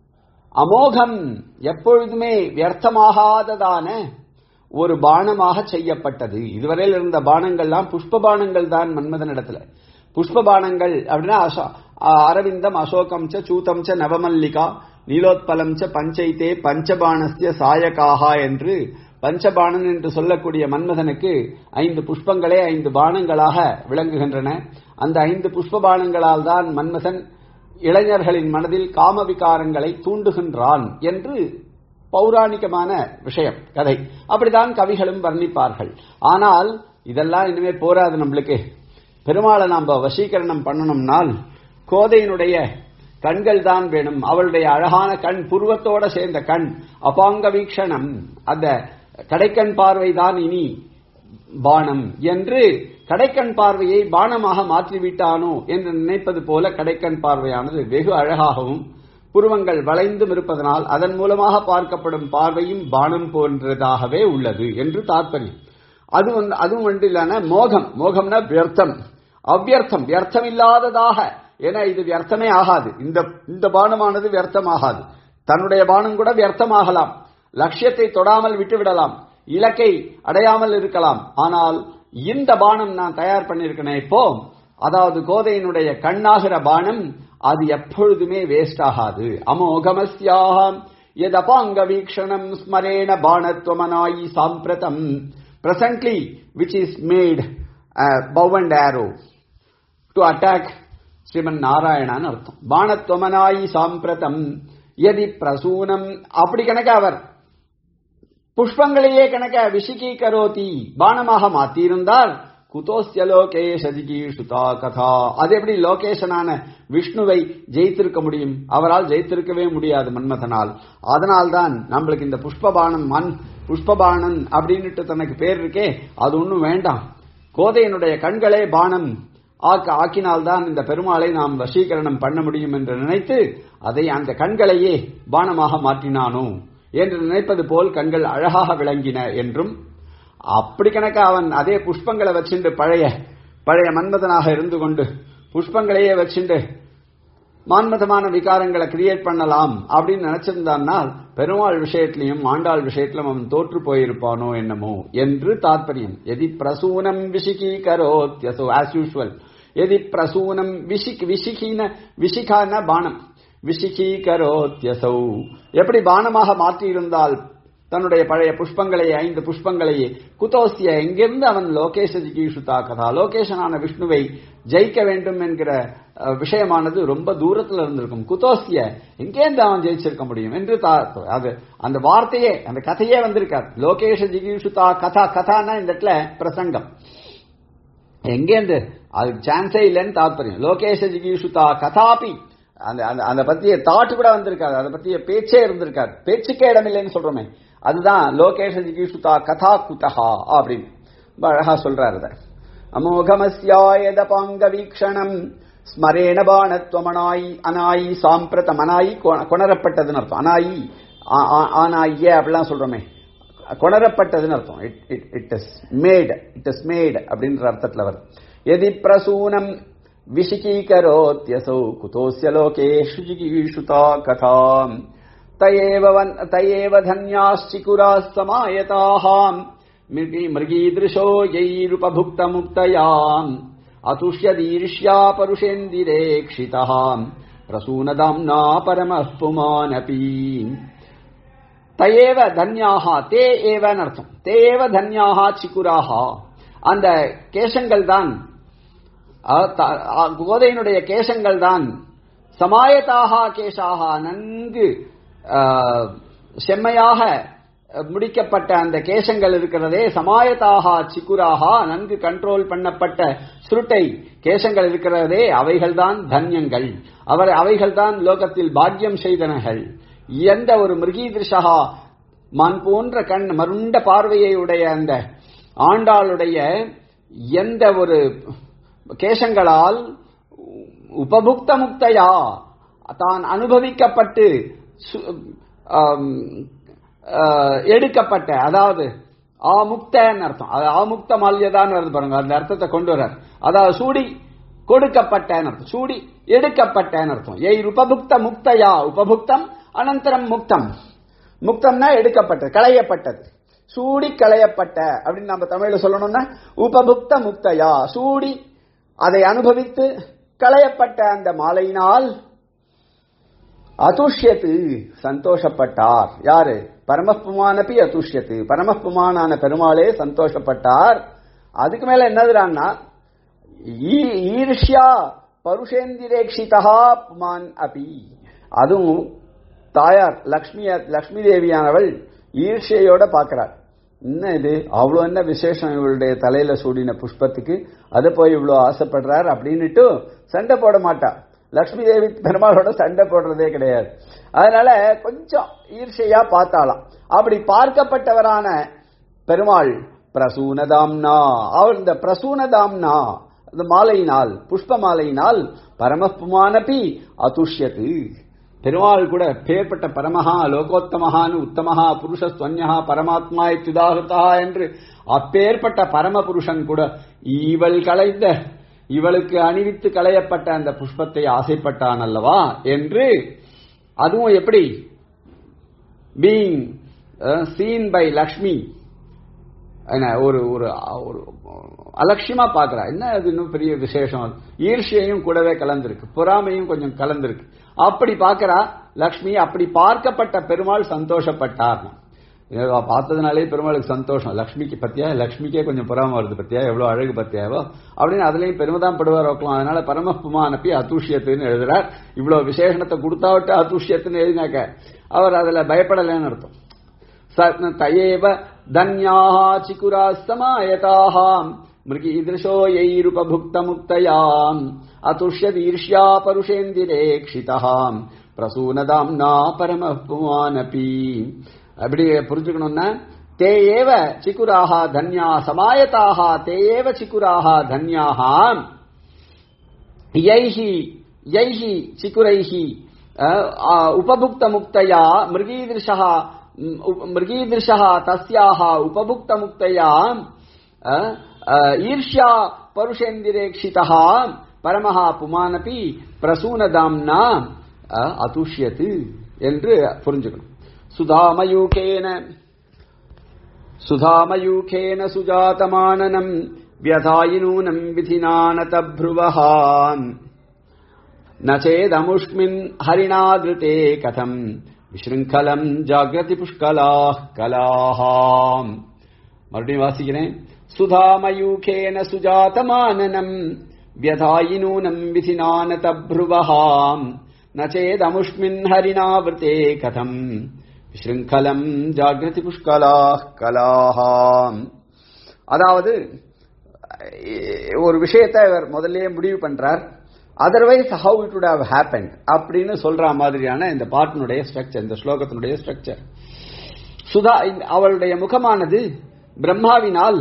Speaker 1: அமோகம் எப்பொழுதுமே வியர்த்தமாகாததான ஒரு பானமாக செய்யப்பட்டது இதுவரையில் இருந்த பானங்கள்லாம் புஷ்ப பானங்கள் தான் மன்மதனிடத்துல புஷ்ப பானங்கள் அப்படின்னா அசோ- அ- அரவிந்தம் அசோகம் ச சூதம் ச நவமல்லிகா நீலோத்பலம் ச பஞ்சைத்தே பஞ்சபாணஸ்ய சாயகாகா என்று பஞ்சபாணன் என்று சொல்லக்கூடிய மன்மதனுக்கு ஐந்து புஷ்பங்களே ஐந்து பானங்களாக விளங்குகின்றன அந்த ஐந்து புஷ்ப பானங்களால் தான் மன்மதன் இளைஞர்களின் மனதில் காம விகாரங்களை தூண்டுகின்றான் என்று பௌராணிகமான விஷயம் கதை அப்படிதான் கவிகளும் வர்ணிப்பார்கள் ஆனால் இதெல்லாம் இனிமே போராது நம்மளுக்கு பெருமாளை நாம் வசீகரணம் பண்ணணும்னால் கோதையினுடைய கண்கள் தான் வேணும் அவளுடைய அழகான கண் புருவத்தோட சேர்ந்த கண் அபாங்க வீக்ஷணம் அந்த கடைக்கண் பார்வைதான் இனி பானம் என்று கடைக்கண் பார்வையை பானமாக மாற்றிவிட்டானோ என்று நினைப்பது போல கடைக்கண் பார்வையானது வெகு அழகாகவும் புருவங்கள் வளைந்தும் இருப்பதனால் அதன் மூலமாக பார்க்கப்படும் பார்வையும் பானம் போன்றதாகவே உள்ளது என்று தாற்பயம் அது வந்து அதுவும் ஒன்று இல்லாம மோகம் மோகம்னா வியர்த்தம் அவ்வியர்த்தம் வியர்த்தம் இல்லாததாக ஏன்னா இது வியர்த்தமே ஆகாது இந்த இந்த பானமானது வியர்த்தமாகாது தன்னுடைய பானம் கூட வியர்த்தமாகலாம் லட்சியத்தை தொடாமல் விட்டுவிடலாம் இலக்கை அடையாமல் இருக்கலாம் ஆனால் இந்த பானம் நான் தயார் பண்ணியிருக்கேனே இப்போ அதாவது கோதையினுடைய கண்ணாகிற பானம் அது எப்பொழுதுமே வேஸ்ட் ஆகாது அமோகமஸ்யாம் எதபாங்க வீக்ஷணம் ஸ்மரேண பாணத்வமனாயி சாம்பிரதம் presently which is made uh, bow and arrow to attack Sriman நாராயணான்னு அர்த்தம் பாணத்வமனாயி சாம்பிரதம் எதி பிரசூனம் அப்படி கணக்க அவர் புஷ்பங்களையே கணக்க விஷிகி கரோதி பானமாக மாத்தியிருந்தால் குதோஸ்ய லோகேஷ ஜிகீஷுதா கதா அது எப்படி லோகேஷனான விஷ்ணுவை ஜெயித்திருக்க முடியும் அவரால் ஜெயித்திருக்கவே முடியாது மன்மதனால் அதனால்தான் நம்மளுக்கு இந்த புஷ்பபானம் மண் புஷ்பபாணன் அப்படின்னுட்டு தனக்கு பேர் இருக்கே அது ஒன்றும் வேண்டாம் கோதையினுடைய கண்களே பானம் ஆக்க ஆக்கினால்தான் இந்த பெருமாளை நாம் வசீகரணம் பண்ண முடியும் என்று நினைத்து அதை அந்த கண்களையே பானமாக மாற்றினானோ என்று நினைப்பது போல் கண்கள் அழகாக விளங்கின என்றும் அப்படி கணக்க அவன் அதே புஷ்பங்களை வச்சுண்டு பழைய பழைய மன்மதனாக இருந்து கொண்டு புஷ்பங்களையே வச்சுண்டு மான்மதமான விகாரங்களை கிரியேட் பண்ணலாம் அப்படின்னு நினைச்சிருந்தான்னால் பெருமாள் விஷயத்திலையும் ஆண்டாள் விஷயத்திலும் அவன் தோற்று போயிருப்பானோ என்னமோ என்று தாற்பயம் எதி பிரசூனம் விஷிகி கரோத்யசோ ஆஸ் யூஷுவல் எதி பிரசூனம் விஷிக் விஷிகின விஷிகான பானம் விஷிகி கரோத்யசௌ எப்படி பானமாக மாற்றியிருந்தால் தன்னுடைய பழைய புஷ்பங்களை ஐந்து புஷ்பங்களையே குதோஸ்திய எங்கிருந்து அவன் லோகேஷ ஜிகீஷுதா கதா லோகேஷனான விஷ்ணுவை ஜெயிக்க வேண்டும் என்கிற அஹ், விஷயமானது ரொம்ப தூரத்துல இருந்திருக்கும் குதோஸ்திய எங்கேருந்து அவன் ஜெயிச்சிருக்க முடியும் என்று தா- அது அந்த வார்த்தையே அந்த கதையே வந்திருக்காது லோகேஷ ஜிகீஷுதா கதா கதான்னா இந்த இடத்துல பிரசங்கம் எங்கேருந்து அது சான்ஸே இல்லைன்னு தாத்பரியம் லோகேஷ ஜிகீஷுதா கதாபி அந்த அந்த அந்த பத்திய தாட்டு கூட வந்திருக்காது அதை பத்திய பேச்சே இருந்திருக்காது பேச்சுக்கே இடமில்லைன்னு சொல்றோமே அதுதான் லோகேஷ ஜிகீஷுதா கதா குதஹா அப்படின்னு ரொம்ப அழகா சொல்றாரு அதை அமோகமஸ்யாயதபாங்க வீக்ஷணம் ஸ்மரேண பாணத்வமனாயி அனாயி சாம்பிரதம் அனாயி கொ- கொணரப்பட்டதுன்னு அர்த்தம் அனாயி ஆ- ஆ- ஆனாய அப்படிலாம் சொல்றோமே கொணரப்பட்டதுன்னு அர்த்தம் it it it is made it is made அப்படின்ற அர்த்தத்துல வருது எதி பிரசூனம் விஷிகீகரோத்யசௌ குதோஸ்ய லோகேஷு ஜிகீஷுதா கதாம் தயேவ வன் தயேவ தன்யாश्चिकुराः समायताः மிருகி மிருகீதृशो यैरुपभुक्तमुक्तयाम् अतुष्यदीर्ष्या परुषेन्दिरेक्षितः प्रसूनदाम्ना परमः पुमानपि தயேவ தன்யாகா தே ஏவன் அர்த்தம் தே ஏவ தன்யாகா சிக்குராகா அந்த கேசங்கள் தான் கோதையினுடைய கேசங்கள் தான் சமாயதாக கேசாக நன்கு ஆஹ், செம்மையாக முடிக்கப்பட்ட அந்த கேசங்கள் இருக்கிறதே சமாயதாக சிக்குராக நன்கு கண்ட்ரோல் பண்ணப்பட்ட சுருட்டை கேசங்கள் இருக்கிறதே அவைகள்தான் தன்யங்கள் அவர் அவைகள்தான் லோகத்தில் பாக்கியம் செய்தனர்கள் எந்த ஒரு மிருகீதிருஷா மான் போன்ற கண் மருண்ட பார்வையை உடைய அந்த ஆண்டாளுடைய எந்த ஒரு கேசங்களால் உபபுக்த முக்தையா தான் அனுபவிக்கப்பட்டு சு- ஆம், ஆ, எடுக்கப்பட்ட அதாவது ஆமுக்தன்னு அர்த்தம் அது ஆமுக்த மால்யதான்னு வருது பாருங்க அந்த அர்த்தத்தை கொண்டு வர்றார் அதாவது சூடி கொடுக்கப்பட்டன்னு அர்த்தம் சூடி எடுக்கப்பட்டன்னு அர்த்தம் ஏய் உபபுக்த முக்தையா உபபுக்தம் அனந்தரம் முக்தம் முக்தம்னா எடுக்கப்பட்டது களையப்பட்டது சூடி களையப்பட்ட அப்படின்னு நம்ம தமிழ்ல சொல்லணும்னா உபபுக்த முக்தையா சூடி அதை அனுபவித்து களையப்பட்ட அந்த மாலையினால் அதுஷ்யத்து சந்தோஷப்பட்டார் யாரு பரமப்புமானபி அதுஷ்யத்து பரமப்புமானான பெருமாளே சந்தோஷப்பட்டார் அதுக்கு மேல என்னதுடான்னா ஈ- ஈர்ஷ்யா பருஷேந்திரேக்ஷிதா புமான் அபி அதுவும் தாயார் லக்ஷ்மி லக்ஷ்மி தேவியானவள் ஈர்ஷையோட பார்க்கிறார் என்ன இது அவ்வளோ என்ன விசேஷம் இவளுடைய தலையில சூடின புஷ்பத்துக்கு அதை போய் இவ்வளோ ஆசைப்படுறார் அப்படின்னுட்டு சண்டை போட மாட்டா லக்ஷ்மி தேவி பெருமாளோட சண்டை போடுறதே கிடையாது அதனால கொஞ்சம் ஈர்ஷையா பார்த்தாலாம் அப்படி பார்க்கப்பட்டவரான பெருமாள் பிரசூனதாம்னா அவர் இந்த பிரசூனதாம்னா இந்த மாலையினால் புஷ்ப மாலையினால் பரமப்புமானபி அதுஷ்யத்து பெருமாள் கூட பேர்பட்ட பரமஹா லோகோத்தமஹான்னு உத்தமஹா புருஷஸ்வன்யா பரமாத்மா இத்துதாகதா என்று அப்பேற்பட்ட பரம புருஷன் கூட இவள் களைந்த இவளுக்கு அணிவித்து களையப்பட்ட அந்த புஷ்பத்தை ஆசைப்பட்டான் அல்லவா என்று அதுவும் எப்படி பீங் சீன் பை லக்ஷ்மி என்ன ஒரு ஒரு ஒரு அலட்சியமா பாக்குறா என்ன அது இன்னும் பெரிய விசேஷம் ஈர்ஷ்யையும் கூடவே கலந்திருக்கு பொறாமையும் கொஞ்சம் கலந்திருக்கு அப்படி பார்க்கறா லக்ஷ்மி அப்படி பார்க்கப்பட்ட பெருமாள் சந்தோஷப்பட்டார் இவ பார்த்ததுனாலே பெருமாளுக்கு சந்தோஷம் லக்ஷ்மிக்கு பத்தியா லக்ஷ்மிக்கே கொஞ்சம் பொறாம வருது பத்தியா எவ்வளவு அழகு பத்தியாவோ அப்படின்னு அதுலயும் பெருமைதான் படுவார் வைக்கலாம் அதனால பரமப்புமானப்பி அதுஷ்யத்துன்னு எழுதுறார் இவ்வளவு விசேஷணத்தை கொடுத்தாவிட்டு அதுஷ்யத்துன்னு எழுதினாக்க அவர் அதுல பயப்படலைன்னு அர்த்தம் स तयेव धन्याः चिकुराः समायताः मृगीदृशो यैरुपभुक्तमुक्तयाम् अतुष्यदीर्ष्या परुषेन्दिरेक्षितः प्रसूनदाम्ना परमः पुमानपि அப்படி புரிஞ்சுக்கணும்னா தே ஏவ சிக்குராக தன்யா சமாயதாக தே ஏவ சிக்குராக தன்யாக யைஹி யைஹி சிக்குரைஹி உபபுக்த முக்தயா மிருகீதிருஷः மிருகீதிருஷः தஸ்யாः உபபுக்த முக்தயா ஈர்ஷ்யா பருஷேந்திரேக்ஷிதः பரமஹ புமானபி பிரசூனதாம்னா அதுஷ்யத்து என்று புரிஞ்சுக்கணும் சுதாமயூகேன சுதாமயூகேன சுஜாதமானனம் व्यथायिनूनम् विधिना न तभ्रुवः न चेदमुष्मिन् हरिणा धृते कथम् विशृङ्खलम् जाग्रति पुष्कलाः कलाः மறுபடியும் வாசிக்கிறேன் சுதாமயூகேன சுஜாதமானனம் व्यथायिनूनम् विधिना न तभ्रुवः न चेदमुष्मिन् हरिणा वृते कथम् விசிருங்கலம் ஜாகிரதி புஷ்கலாஹ் கலாஹாம் அதாவது ஒரு விஷயத்தை அவர் முதல்லயே முடிவு பண்றார் otherwise how it would have happened அப்படின்னு சொல்ற மாதிரியான இந்த பாட்டினுடைய ஸ்ட்ரக்சர் இந்த ஸ்லோகத்தினுடைய ஸ்ட்ரக்சர் சுதா அவளுடைய முகமானது பிரம்மாவினால்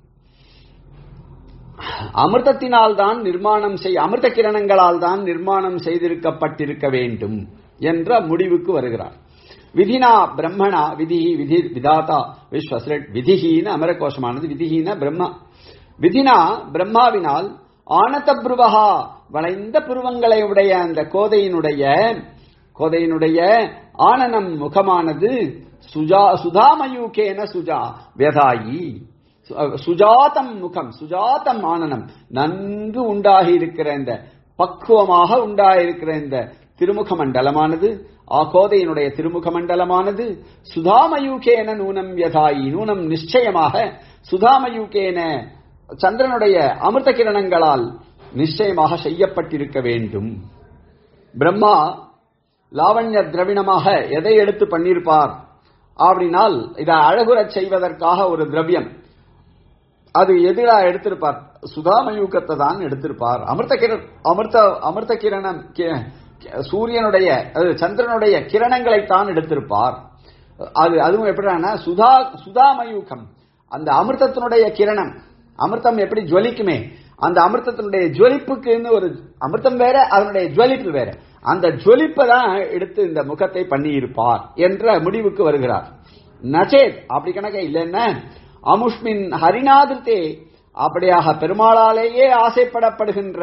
Speaker 1: அமிர்தத்தினால் தான் நிர்மாணம் செய் அமிர்த கிரணங்களால் தான் நிர்மாணம் செய்திருக்கப்பட்டிருக்க வேண்டும் என்ற முடிவுக்கு வருகிறார் விதினா பிரம்மணா விதி விதி விதாதா விஸ்வஸ்ரட் விதிஹீன அமரகோஷமானது விதிஹீன பிரம்மா விதினா பிரம்மாவினால் ஆனத புருவகா வளைந்த புருவங்களை உடைய அந்த கோதையினுடைய கோதையினுடைய ஆனனம் முகமானது சுஜா சுதாமயூகேன சுஜா வேதாயி சுஜாதம் முகம் சுஜாதம் ஆனனம் நன்கு உண்டாகி இருக்கிற இந்த பக்குவமாக உண்டாயிருக்கிற இந்த திருமுக மண்டலமானது கோதையினுடைய திருமுக மண்டலமானது சுதாமயூகேன நூனம் யதாயி நூனம் நிச்சயமாக சுதாமயூகேன சந்திரனுடைய அமிர்த கிரணங்களால் நிச்சயமாக செய்யப்பட்டிருக்க வேண்டும் பிரம்மா லாவண்ய திரவிணமாக எதை எடுத்து பண்ணியிருப்பார் அப்படினால் இதை அழகுறச் செய்வதற்காக ஒரு திரவியம் அது எதிரா எடுத்திருப்பார் சுதாமயூக்கத்தை தான் எடுத்திருப்பார் அமிர்த கிரண் அமிர்த அமிர்த கிரணம் கி- சூரியனுடைய அது சந்திரனுடைய கிரணங்களை தான் எடுத்திருப்பார் அது அதுவும் எப்படின்னா சுதா சுதாமயூக்கம் அந்த அமிர்தத்தினுடைய கிரணம் அமிர்தம் எப்படி ஜுவலிக்குமே அந்த அமிர்தத்தினுடைய ஜுவலிப்புக்குன்னு ஒரு அமிர்தம் வேற அதனுடைய ஜுவலிப்பு வேற அந்த ஜுவலிப்பை தான் எடுத்து இந்த முகத்தை பண்ணி இருப்பார் என்ற முடிவுக்கு வருகிறார் நச்சேத் அப்படி கணக்க இல்லைன்னா அமுஷ்மின் ஹரிநாதிர்த்தே அப்படியாக பெருமாளாலேயே ஆசைப்படப்படுகின்ற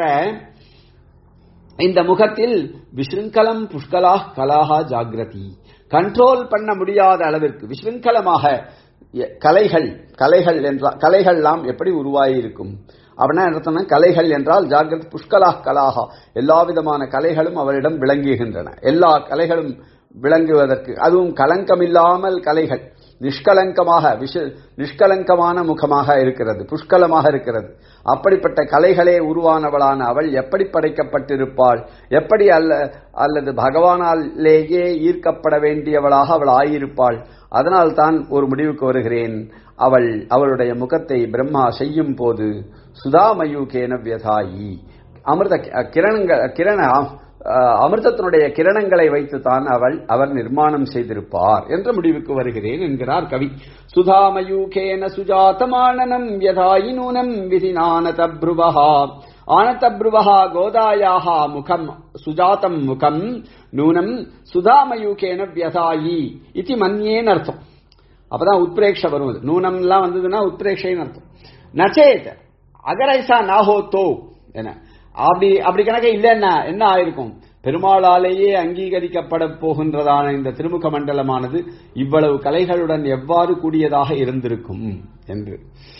Speaker 1: இந்த முகத்தில் விஸ்ருங்கலம் புஷ்கலா கலாஹா ஜாகிரதி கண்ட்ரோல் பண்ண முடியாத அளவிற்கு விஸ்ருங்கலமாக எ- கலைகள் கலைகள் என்றால் கலைகள்லாம் எப்படி உருவாகியிருக்கும் அப்படின்னா என்ன அர்த்தம்னா கலைகள் என்றால் ஜாகிரத் புஷ்கலா கலாஹா எல்லா விதமான கலைகளும் அவரிடம் விளங்குகின்றன எல்லா கலைகளும் விளங்குவதற்கு அதுவும் கலங்கமில்லாமல் கலைகள் நிஷ்கலங்கமாக விஷ நிஷ்கலங்கமான முகமாக இருக்கிறது புஷ்கலமாக இருக்கிறது அப்படிப்பட்ட கலைகளே உருவானவளான அவள் எப்படி படைக்கப்பட்டிருப்பாள் எப்படி அல்ல அல்லது பகவானாலேயே ஈர்க்கப்பட வேண்டியவளாக அவள் ஆயிருப்பாள் அதனால் தான் ஒரு முடிவுக்கு வருகிறேன் அவள் அவளுடைய முகத்தை பிரம்மா செய்யும் போது சுதாமயூகேன வியதாயி அமிர்த கிரணங்கள் கிரண அஹ், அமிர்தத்தினுடைய கிரணங்களை வைத்து தான் அவள் அவர் நிர்மாணம் செய்திருப்பார் என்ற முடிவுக்கு வருகிறேன் என்கிறார் கவி சுதாமயூகேன சுஜாதமானனம் யதாயி நூனம் விதினானதப்ருவஹா ஆனதப்ருவஹா கோதாயாஹ முகம் சுஜாதம் முகம் நூனம் சுதாமயூகேன வியதாயி இது மன்யேன்னு அர்த்தம் அப்பதான் உத்பிரேக்ஷ வருவது நூனம்லாம் வந்ததுன்னா உத்பிரேக்ஷைன்னு அர்த்தம் நச்சேத் அகரைசா நாஹோத்தோ என அப்படி அப்படி கணக்க இல்லைன்னா என்ன ஆயிருக்கும் பெருமாளாலேயே அங்கீகரிக்கப்பட போகின்றதான இந்த திருமுக மண்டலமானது இவ்வளவு கலைகளுடன் எவ்வாறு கூடியதாக இருந்திருக்கும் என்று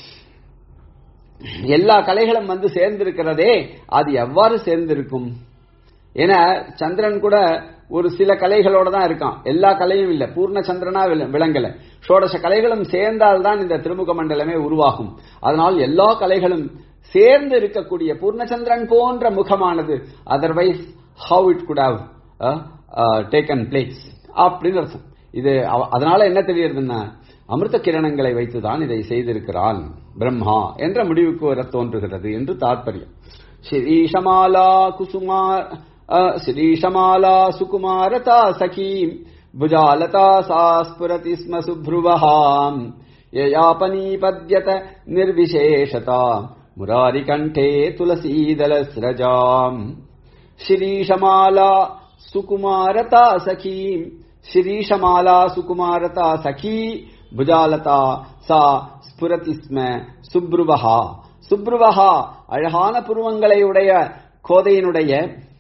Speaker 1: எல்லா கலைகளும் வந்து சேர்ந்திருக்கிறதே அது எவ்வாறு சேர்ந்திருக்கும் ஏன்னா சந்திரன் கூட ஒரு சில கலைகளோட தான் இருக்கான் எல்லா கலையும் இல்ல பூர்ண சந்திரனா விள- விளங்கல ஷோடச கலைகளும் சேர்ந்தால்தான் இந்த திருமுக மண்டலமே உருவாகும் அதனால் எல்லா கலைகளும் சேர்ந்து இருக்கக்கூடிய பூர்ணச்சந்திரன் போன்ற முகமானது otherwise how it could have taken place அப்படின்னு அர்த்தம் இது அவ- அதனால என்ன தெரியுதுன்னா அமிர்த கிரணங்களை வைத்துதான் இதை செய்திருக்கிறான் பிரம்மா என்ற முடிவுக்கு வர தோன்றுகிறது என்று தாற்பயம் ஸ்ரீஷமாலா குசுமா அஹ், ஸ்ரீஷமாலா சுகுமாரதா சகீம் புஜாலதா சா ஸ்புரதி ஸ்ம சுப்ருவஹாம் யயாபனீபத்யத நிர்விசேஷதா முராரிகண்டே துளசீதலஸ்ரஜாம் शिरीशमाला सुकुमारता सखी शिरीशमाला सुकुमारता सखी भुजालता சா ஸ்புரதி ஸ்ம சுப்ருவஹா சுப்ருவஹா அழகான புருவங்களை உடைய கோதையினுடைய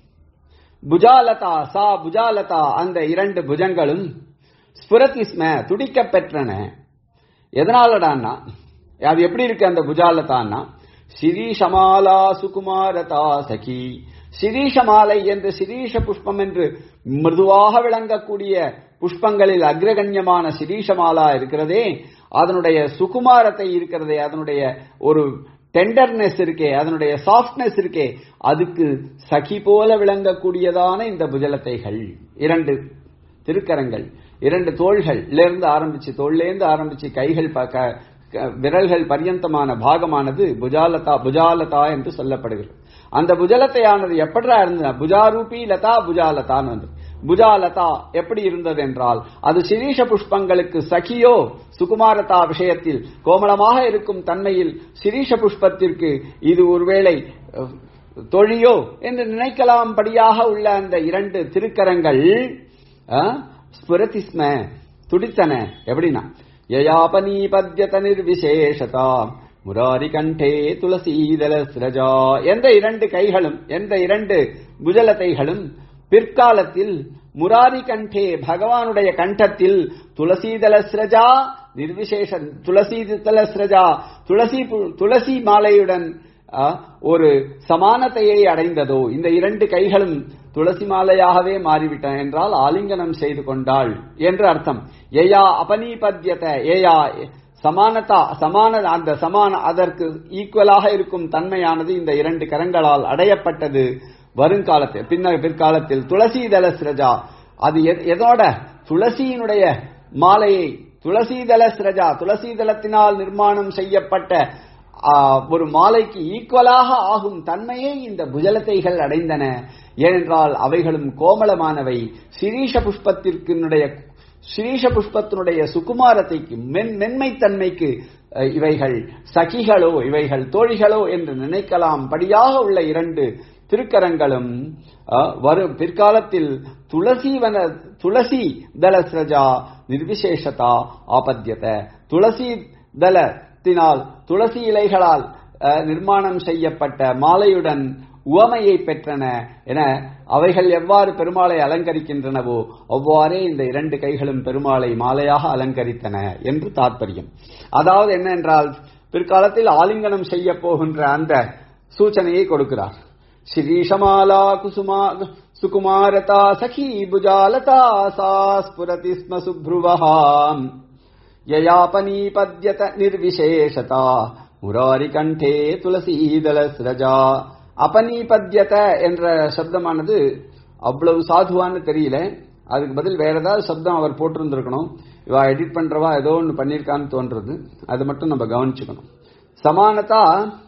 Speaker 1: புஜாலதா சா புஜாலதா அந்த இரண்டு புஜங்களும் ஸ்புரதி ஸ்ம துடிக்கப் பெற்றன எதனாலடான்னா அது எப்படி இருக்கு அந்த புஜாலதான்னா சிரீஷமாலா சுகுமாரதா சகி சிரீஷமாலை என்று சிரீஷ புஷ்பம் என்று மிருதுவாக விளங்கக்கூடிய புஷ்பங்களில் அக்ரகண்யமான சிரீஷமாலா இருக்கிறதே அதனுடைய சுகுமாரத்தை இருக்கிறதே அதனுடைய ஒரு டெண்டர்னஸ் இருக்கே அதனுடைய சாஃப்ட்னஸ் இருக்கே அதுக்கு சகி போல விளங்கக்கூடியதான இந்த புஜலத்தைகள் இரண்டு திருக்கரங்கள் இரண்டு தோள்கள் இருந்து ஆரம்பிச்சு தோள்லேருந்து ஆரம்பிச்சு கைகள் ப- க- க- விரல்கள் பரியந்தமான பாகமானது புஜாலதா புஜாலதா என்று சொல்லப்படுகிறது அந்த புஜலத்தையானது எப்படா இருந்தது புஜாரூபி லதா புஜாலதான்னு வந்து புஜாலதா எப்படி இருந்தது என்றால் அது சிரீஷ புஷ்பங்களுக்கு சகியோ சுகுமாரதா விஷயத்தில் கோமளமாக இருக்கும் தன்மையில் சிரீஷ புஷ்பத்திற்கு இது ஒருவேளை அஹ், தொழியோ என்று நினைக்கலாம் படியாக உள்ள அந்த இரண்டு திருக்கரங்கள் அஹ், ஸ்புரதிஸ்ம துடித்தன எப்படின்னா யயாபனீ பத்யத நிர்விசேஷதா முராரி கண்டே துளசீதல சிரஜா எந்த இரண்டு கைகளும் எந்த இரண்டு புஜலத்தைகளும் பிற்காலத்தில் முராரி கண்டே பகவானுடைய கண்டத்தில் துளசீதல சிரஜா நிர்விசேஷ துளசீதல சிரஜா துளசி பு- துளசி மாலையுடன் ஆ, ஒரு சமானத்தையை அடைந்ததோ இந்த இரண்டு கைகளும் துளசி மாலையாகவே மாறிவிட்டன என்றால் ஆலிங்கனம் செய்து கொண்டாள் என்று அர்த்தம் ஏயா அபனீபத்யத ஏயா சமானதா சமான அந்த சமான அதற்கு ஈக்குவலாக இருக்கும் தன்மையானது இந்த இரண்டு கரங்களால் அடையப்பட்டது வருங்காலத்தில் பின்ன பிற்காலத்தில் துளசிதள சிரஜா அது எ- எதோட துளசியினுடைய மாலையை துளசிதள சிரஜா துளசிதளத்தினால் நிர்மாணம் செய்யப்பட்ட ஆ, ஒரு மாலைக்கு ஈக்குவலாக ஆகும் தன்மையை இந்த புஜலத்தைகள் அடைந்தன ஏனென்றால் அவைகளும் கோமளமானவை சிரீஷ புஷ்பத்திற்கினுடைய ஸ்ரீஷ புஷ்பத்தினுடைய சுகுமாரத்தைக்கு மென் மென்மைத்தன்மைக்கு அஹ், இவைகள் சகிகளோ இவைகள் தோழிகளோ என்று நினைக்கலாம் படியாக உள்ள இரண்டு திருக்கரங்களும் அஹ், வரும் பிற்காலத்தில் துளசிவன துளசி தலஸ்ரஜா நிர்விசேஷதா ஆபத்தியத துளசி தலத்தினால் துளசி இலைகளால் அஹ், நிர்மாணம் செய்யப்பட்ட மாலையுடன் உவமையை பெற்றன என அவைகள் எவ்வாறு பெருமாளை அலங்கரிக்கின்றனவோ அவ்வாறே இந்த இரண்டு கைகளும் பெருமாளை மாலையாக அலங்கரித்தன என்று தாற்பயம் அதாவது என்ன என்றால் பிற்காலத்தில் ஆலிங்கனம் செய்ய போகின்ற அந்த சூச்சனையை கொடுக்கிறார் ஸ்ரீஷமாலா குசுமா சுகுமாரதா சகி புஜாலதா சா ஸ்புரதி ஸ்ம சுப்ருவஹாம் யயாபனீபத்யத நிர்விசேஷதா முராரி கண்டே துளசீதல சிரஜா அபனீபத்யத என்ற சப்தமானது அவ்வளவு சாதுவான்னு தெரியல அதுக்கு பதில் வேற ஏதாவது சப்தம் அவர் போட்டிருந்திருக்கணும் இவா எடிட் பண்றவா ஏதோ ஒன்று பண்ணியிருக்கான்னு தோன்றது அது மட்டும் நம்ம கவனிச்சுக்கணும் சமானதா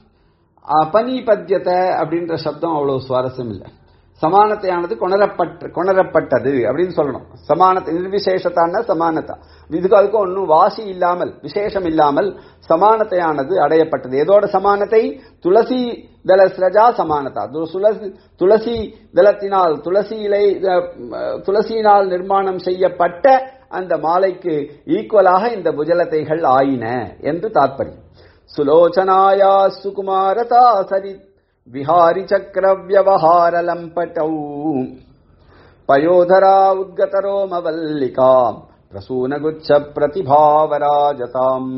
Speaker 1: அபனீபத்யத அப்படின்ற சப்தம் அவ்வளவு சுவாரஸ்யம் இல்லை சமானத்தையானது கொணரப்பட்ட கொணரப்பட்டது அப்படின்னு சொல்லணும் சமானத்தை நிர்விசேஷத்தான சமானதா இதுக்கு அதுக்கும் ஒன்றும் வாசி இல்லாமல் விசேஷம் இல்லாமல் சமானத்தையானது அடையப்பட்டது எதோட சமானத்தை துளசி தல ஸ்ரஜா சமானதா து- துளசி துளசி தலத்தினால் துளசி இலை அஹ், துளசியினால் நிர்மாணம் செய்யப்பட்ட அந்த மாலைக்கு ஈக்குவலாக இந்த புஜலத்தைகள் ஆயின என்று தாத்பரியம் சுலோச்சனாயா சுகுமாரதா சரி விஹாரி சக்கர வியவஹார லம்பட்டௌ பயோதரா உத்கதரோமவல்லிகா பிரசூனகுச்ச பிரதிபாவராஜதாம்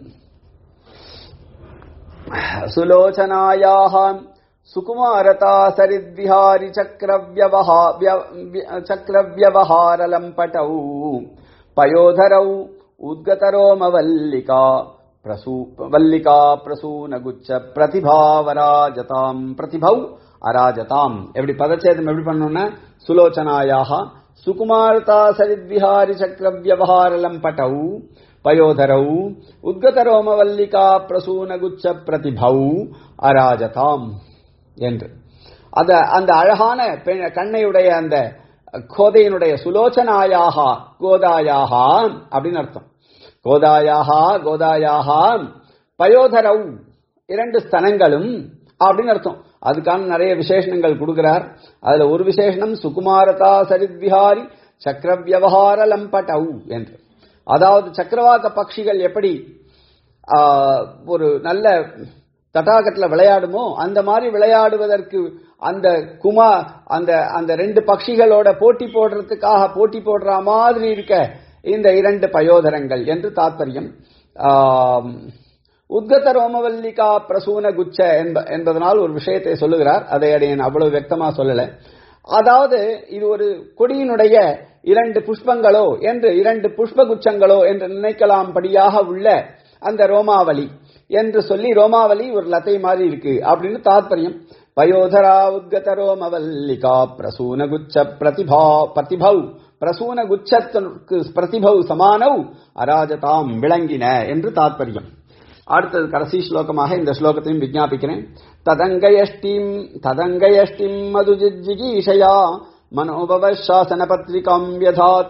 Speaker 1: सुलोचनायाः सुकुमारता सरिद्विहारि चक्रव्यवहा व्य- व्य- चक्रव्यवहारलम्पटौ पयोधरौ उद्गतरोमवल्लिका प्रसू वल्लिका प्रसूनगुच्छ प्रतिभावराजताम् प्रतिभौ அராஜதாம் எப்படி பதச்சேதம் எப்படி பண்ணணும்னா சுலோச்சனாயாக சுகுமாரதா சரித்விஹாரி சக்கர வியவஹாரலம் பட்டௌ பயோதரௌ உத்கதரோமவல்லிகா பிரசூனகுச்ச பிரதிபௌ அராஜதாம் என்று அத அந்த அழகான பெண்- கண்ணையுடைய அந்த கோதையினுடைய சுலோச்சனாயாக கோதாயாக அப்படின்னு அர்த்தம் கோதாயாக கோதாயாக பயோதரௌ இரண்டு ஸ்தனங்களும் அப்படின்னு அர்த்தம் அதுக்கான நிறைய விசேஷணங்கள் கொடுக்கிறார் அதுல ஒரு விசேஷனம் சுகுமாரதா சரித்விஹாரி சக்கரவியவஹார லம்பட்டௌ என்று அதாவது சக்கரவாக்க பட்சிகள் எப்படி ஆ, ஒரு நல்ல தடாகத்துல விளையாடுமோ அந்த மாதிரி விளையாடுவதற்கு அந்த குமா அந்த அந்த ரெண்டு பட்சிகளோட போட்டி போடுறதுக்காக போட்டி போடுற மாதிரி இருக்க இந்த இரண்டு பயோதரங்கள் என்று தாத்பரியம் ஆம், உத்கத ரோமவல்லிகா பிரசூன குச்ச என்ப என்பதனால் ஒரு விஷயத்தை சொல்லுகிறார் அதை அடையன் அவ்வளவு வியக்தமா சொல்லல அதாவது இது ஒரு கொடியினுடைய இரண்டு புஷ்பங்களோ என்று இரண்டு புஷ்ப குச்சங்களோ என்று நினைக்கலாம்படியாக உள்ள அந்த ரோமாவலி என்று சொல்லி ரோமாவலி ஒரு லத்தை மாதிரி இருக்கு அப்படின்னு தாத்பரியம் பயோதரா உத்கத ரோமவல்லிகா பிரசூன குச்ச பிரதிபா பிரதிபௌ பிரசூன குச்சத்திற்கு பிரதிபௌ சமானவ் அராஜதாம் விளங்கின என்று தாத்பரியம் அடுத்தது கடைசி ஸ்லோகமாக இந்த ஸ்லோகத்தையும் விஜாபிக்கிறேன் ததங்கயஷ்டிம் ததங்கயஷ்டிம் மதுஜிஜிகீஷயா மனோபவ சாசன பத்ரிகாம் யதாத்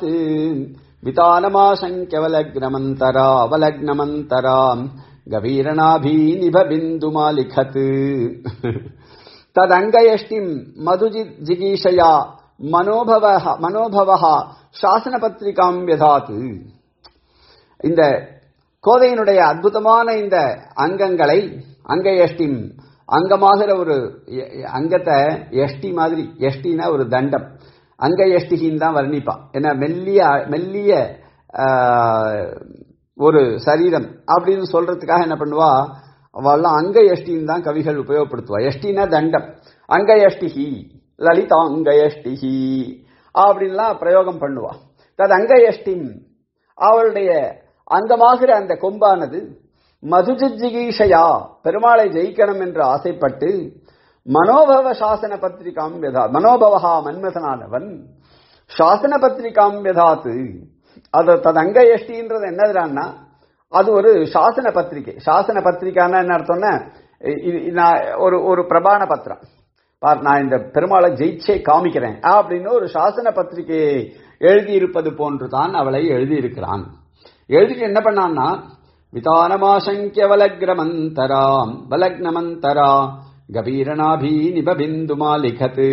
Speaker 1: விதானமாசங்கியவலக்னமந்தரா அவலக்னமந்தரா கபீரணாபீ நிபபிந்துமாலிகத் ததங்கயஷ்டிம் மதுஜி ஜிகீஷயா மனோபவ மனோபவ சாசன பத்ரிகாம் யதாத் இந்த கோதையினுடைய அற்புதமான இந்த அங்கங்களை அங்க எஷ்டிம் அங்கமாகிற ஒரு எ- எ- அங்கத்தை எஷ்டி மாதிரி எஷ்டினா ஒரு தண்டம் அங்க எஷ்டிகின்னு தான் வர்ணிப்பான் ஏன்னா மெல்லிய மெல்லிய ஆஹ், ஒரு சரீரம் அப்படின்னு சொல்றதுக்காக என்ன பண்ணுவா அவெல்லாம் அங்க எஷ்டின்னு தான் கவிகள் உபயோகப்படுத்துவா எஷ்டினா தண்டம் அங்க எஷ்டிஹி லலிதா அங்க எஷ்டிஹி அப்படின்லாம் பிரயோகம் பண்ணுவா அது அங்க எஷ்டிம் அவளுடைய அங்கமாகிற அந்த கொம்பானது மதுஜிஜிகீஷயா பெருமாளை ஜெயிக்கணும் என்று ஆசைப்பட்டு மனோபவ சாசன பத்திரிகாம் விதா மனோபவஹா மன்மதனானவன் சாசன பத்திரிகாம் விதாத்து அது ததங்க எஷ்டின்றது என்னதுடான்னா அது ஒரு சாசன பத்திரிகை சாசன பத்திரிகான்னா என்ன அர்த்தம்னா இது- இது நான் ஒரு ஒரு பிரபான பத்திரம் பார் நான் இந்த பெருமாளை ஜெயிச்சே காமிக்கிறேன் அப்படின்னு ஒரு சாசன பத்திரிகையை எழுதியிருப்பது போன்றுதான் அவளை எழுதியிருக்கிறான் எழுதிட்டு என்ன பண்ணான்னா விதானமாசங்கிய வலக்ரமந்தராம் வலக்னமந்தரா கபீரநாபி நிபபிந்து மாலிகத்து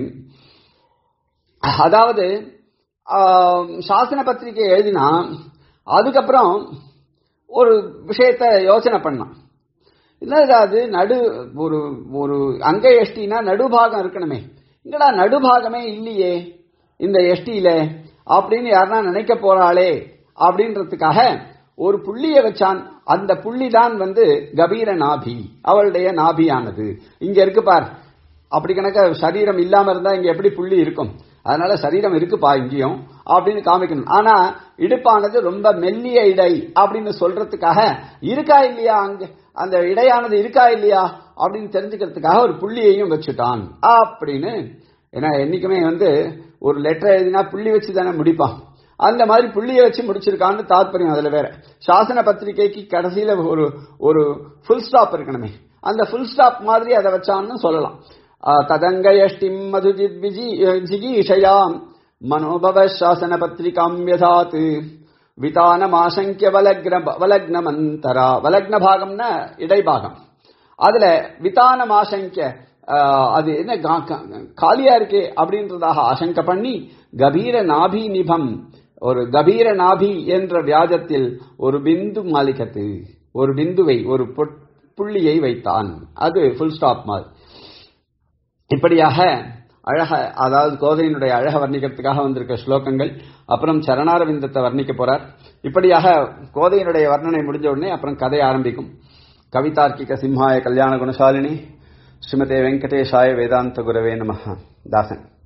Speaker 1: அதாவது ஆம், சாசன பத்திரிகை எழுதினா அதுக்கப்புறம் ஒரு விஷயத்தை யோசனை பண்ணான் என்னது அது நடு ஒரு ஒரு அங்க எஷ்டினா நடுபாகம் இருக்கணுமே இங்கடா நடுபாகமே இல்லையே இந்த எஷ்டியில அப்படின்னு யாருன்னா நினைக்க போறாளே அப்படின்றதுக்காக ஒரு புள்ளிய வச்சான் அந்த புள்ளி தான் வந்து கபீர நாபி அவளுடைய நாபியானது இங்க இருக்கு பார் அப்படி கணக்க சரீரம் இல்லாம இருந்தா இங்க எப்படி புள்ளி இருக்கும் அதனால சரீரம் இருக்குப்பா இங்கேயும் அப்படின்னு காமிக்கணும் ஆனா இடுப்பானது ரொம்ப மெல்லிய இடை அப்படின்னு சொல்றதுக்காக இருக்கா இல்லையா அங்க அந்த இடையானது இருக்கா இல்லையா அப்படின்னு தெரிஞ்சுக்கிறதுக்காக ஒரு புள்ளியையும் வச்சுட்டான் அப்படின்னு ஏன்னா என்னைக்குமே வந்து ஒரு லெட்டர் எழுதினா புள்ளி வச்சு தானே முடிப்பான் அந்த மாதிரி புள்ளியை வச்சு முடிச்சிருக்கான்னு தாத்பரியம் அதுல வேற சாசன பத்திரிகைக்கு கடைசியில ஒரு ஒரு ஃபுல் ஸ்டாப் இருக்கணுமே அந்த ஃபுல் ஸ்டாப் மாதிரி அதை வச்சான்னு சொல்லலாம் ஆஹ் ததங்க யஷ்டிம் மதுஜித் விஜி ஜிகீஷயாம் மனோபவ சாசன பத்திரிகாம் யதாத் விதானமாசங்கிய வலக்ன வலக்னமந்தரா வலக்ன பாகம்னா இடைபாகம் அதுல விதானம் ஆசங்கிய ஆஹ், அது என்ன கா- கா- காலியா இருக்கே அப்படின்றதாக ஆசங்க பண்ணி கபீர நாபி நிபம் ஒரு கபீர நாபி என்ற வியாஜத்தில் ஒரு பிந்து மாலிகத்து ஒரு பிந்துவை ஒரு பொட்- புள்ளியை வைத்தான் அது ஃபுல் ஸ்டாப் மாதிரி இப்படியாக அழக அதாவது கோதையினுடைய அழக வர்ணிக்கிறதுக்காக வந்திருக்க ஸ்லோகங்கள் அப்புறம் சரணாரவிந்தத்தை வர்ணிக்க போறார் இப்படியாக கோதையினுடைய வர்ணனை முடிஞ்ச உடனே அப்புறம் கதை ஆரம்பிக்கும் கவிதார்க்கிக சிம்ஹாய கல்யாண குணசாலினி ஸ்ரீமதே வெங்கடேஷாய வேதாந்த குரவே நமஹ தாசன்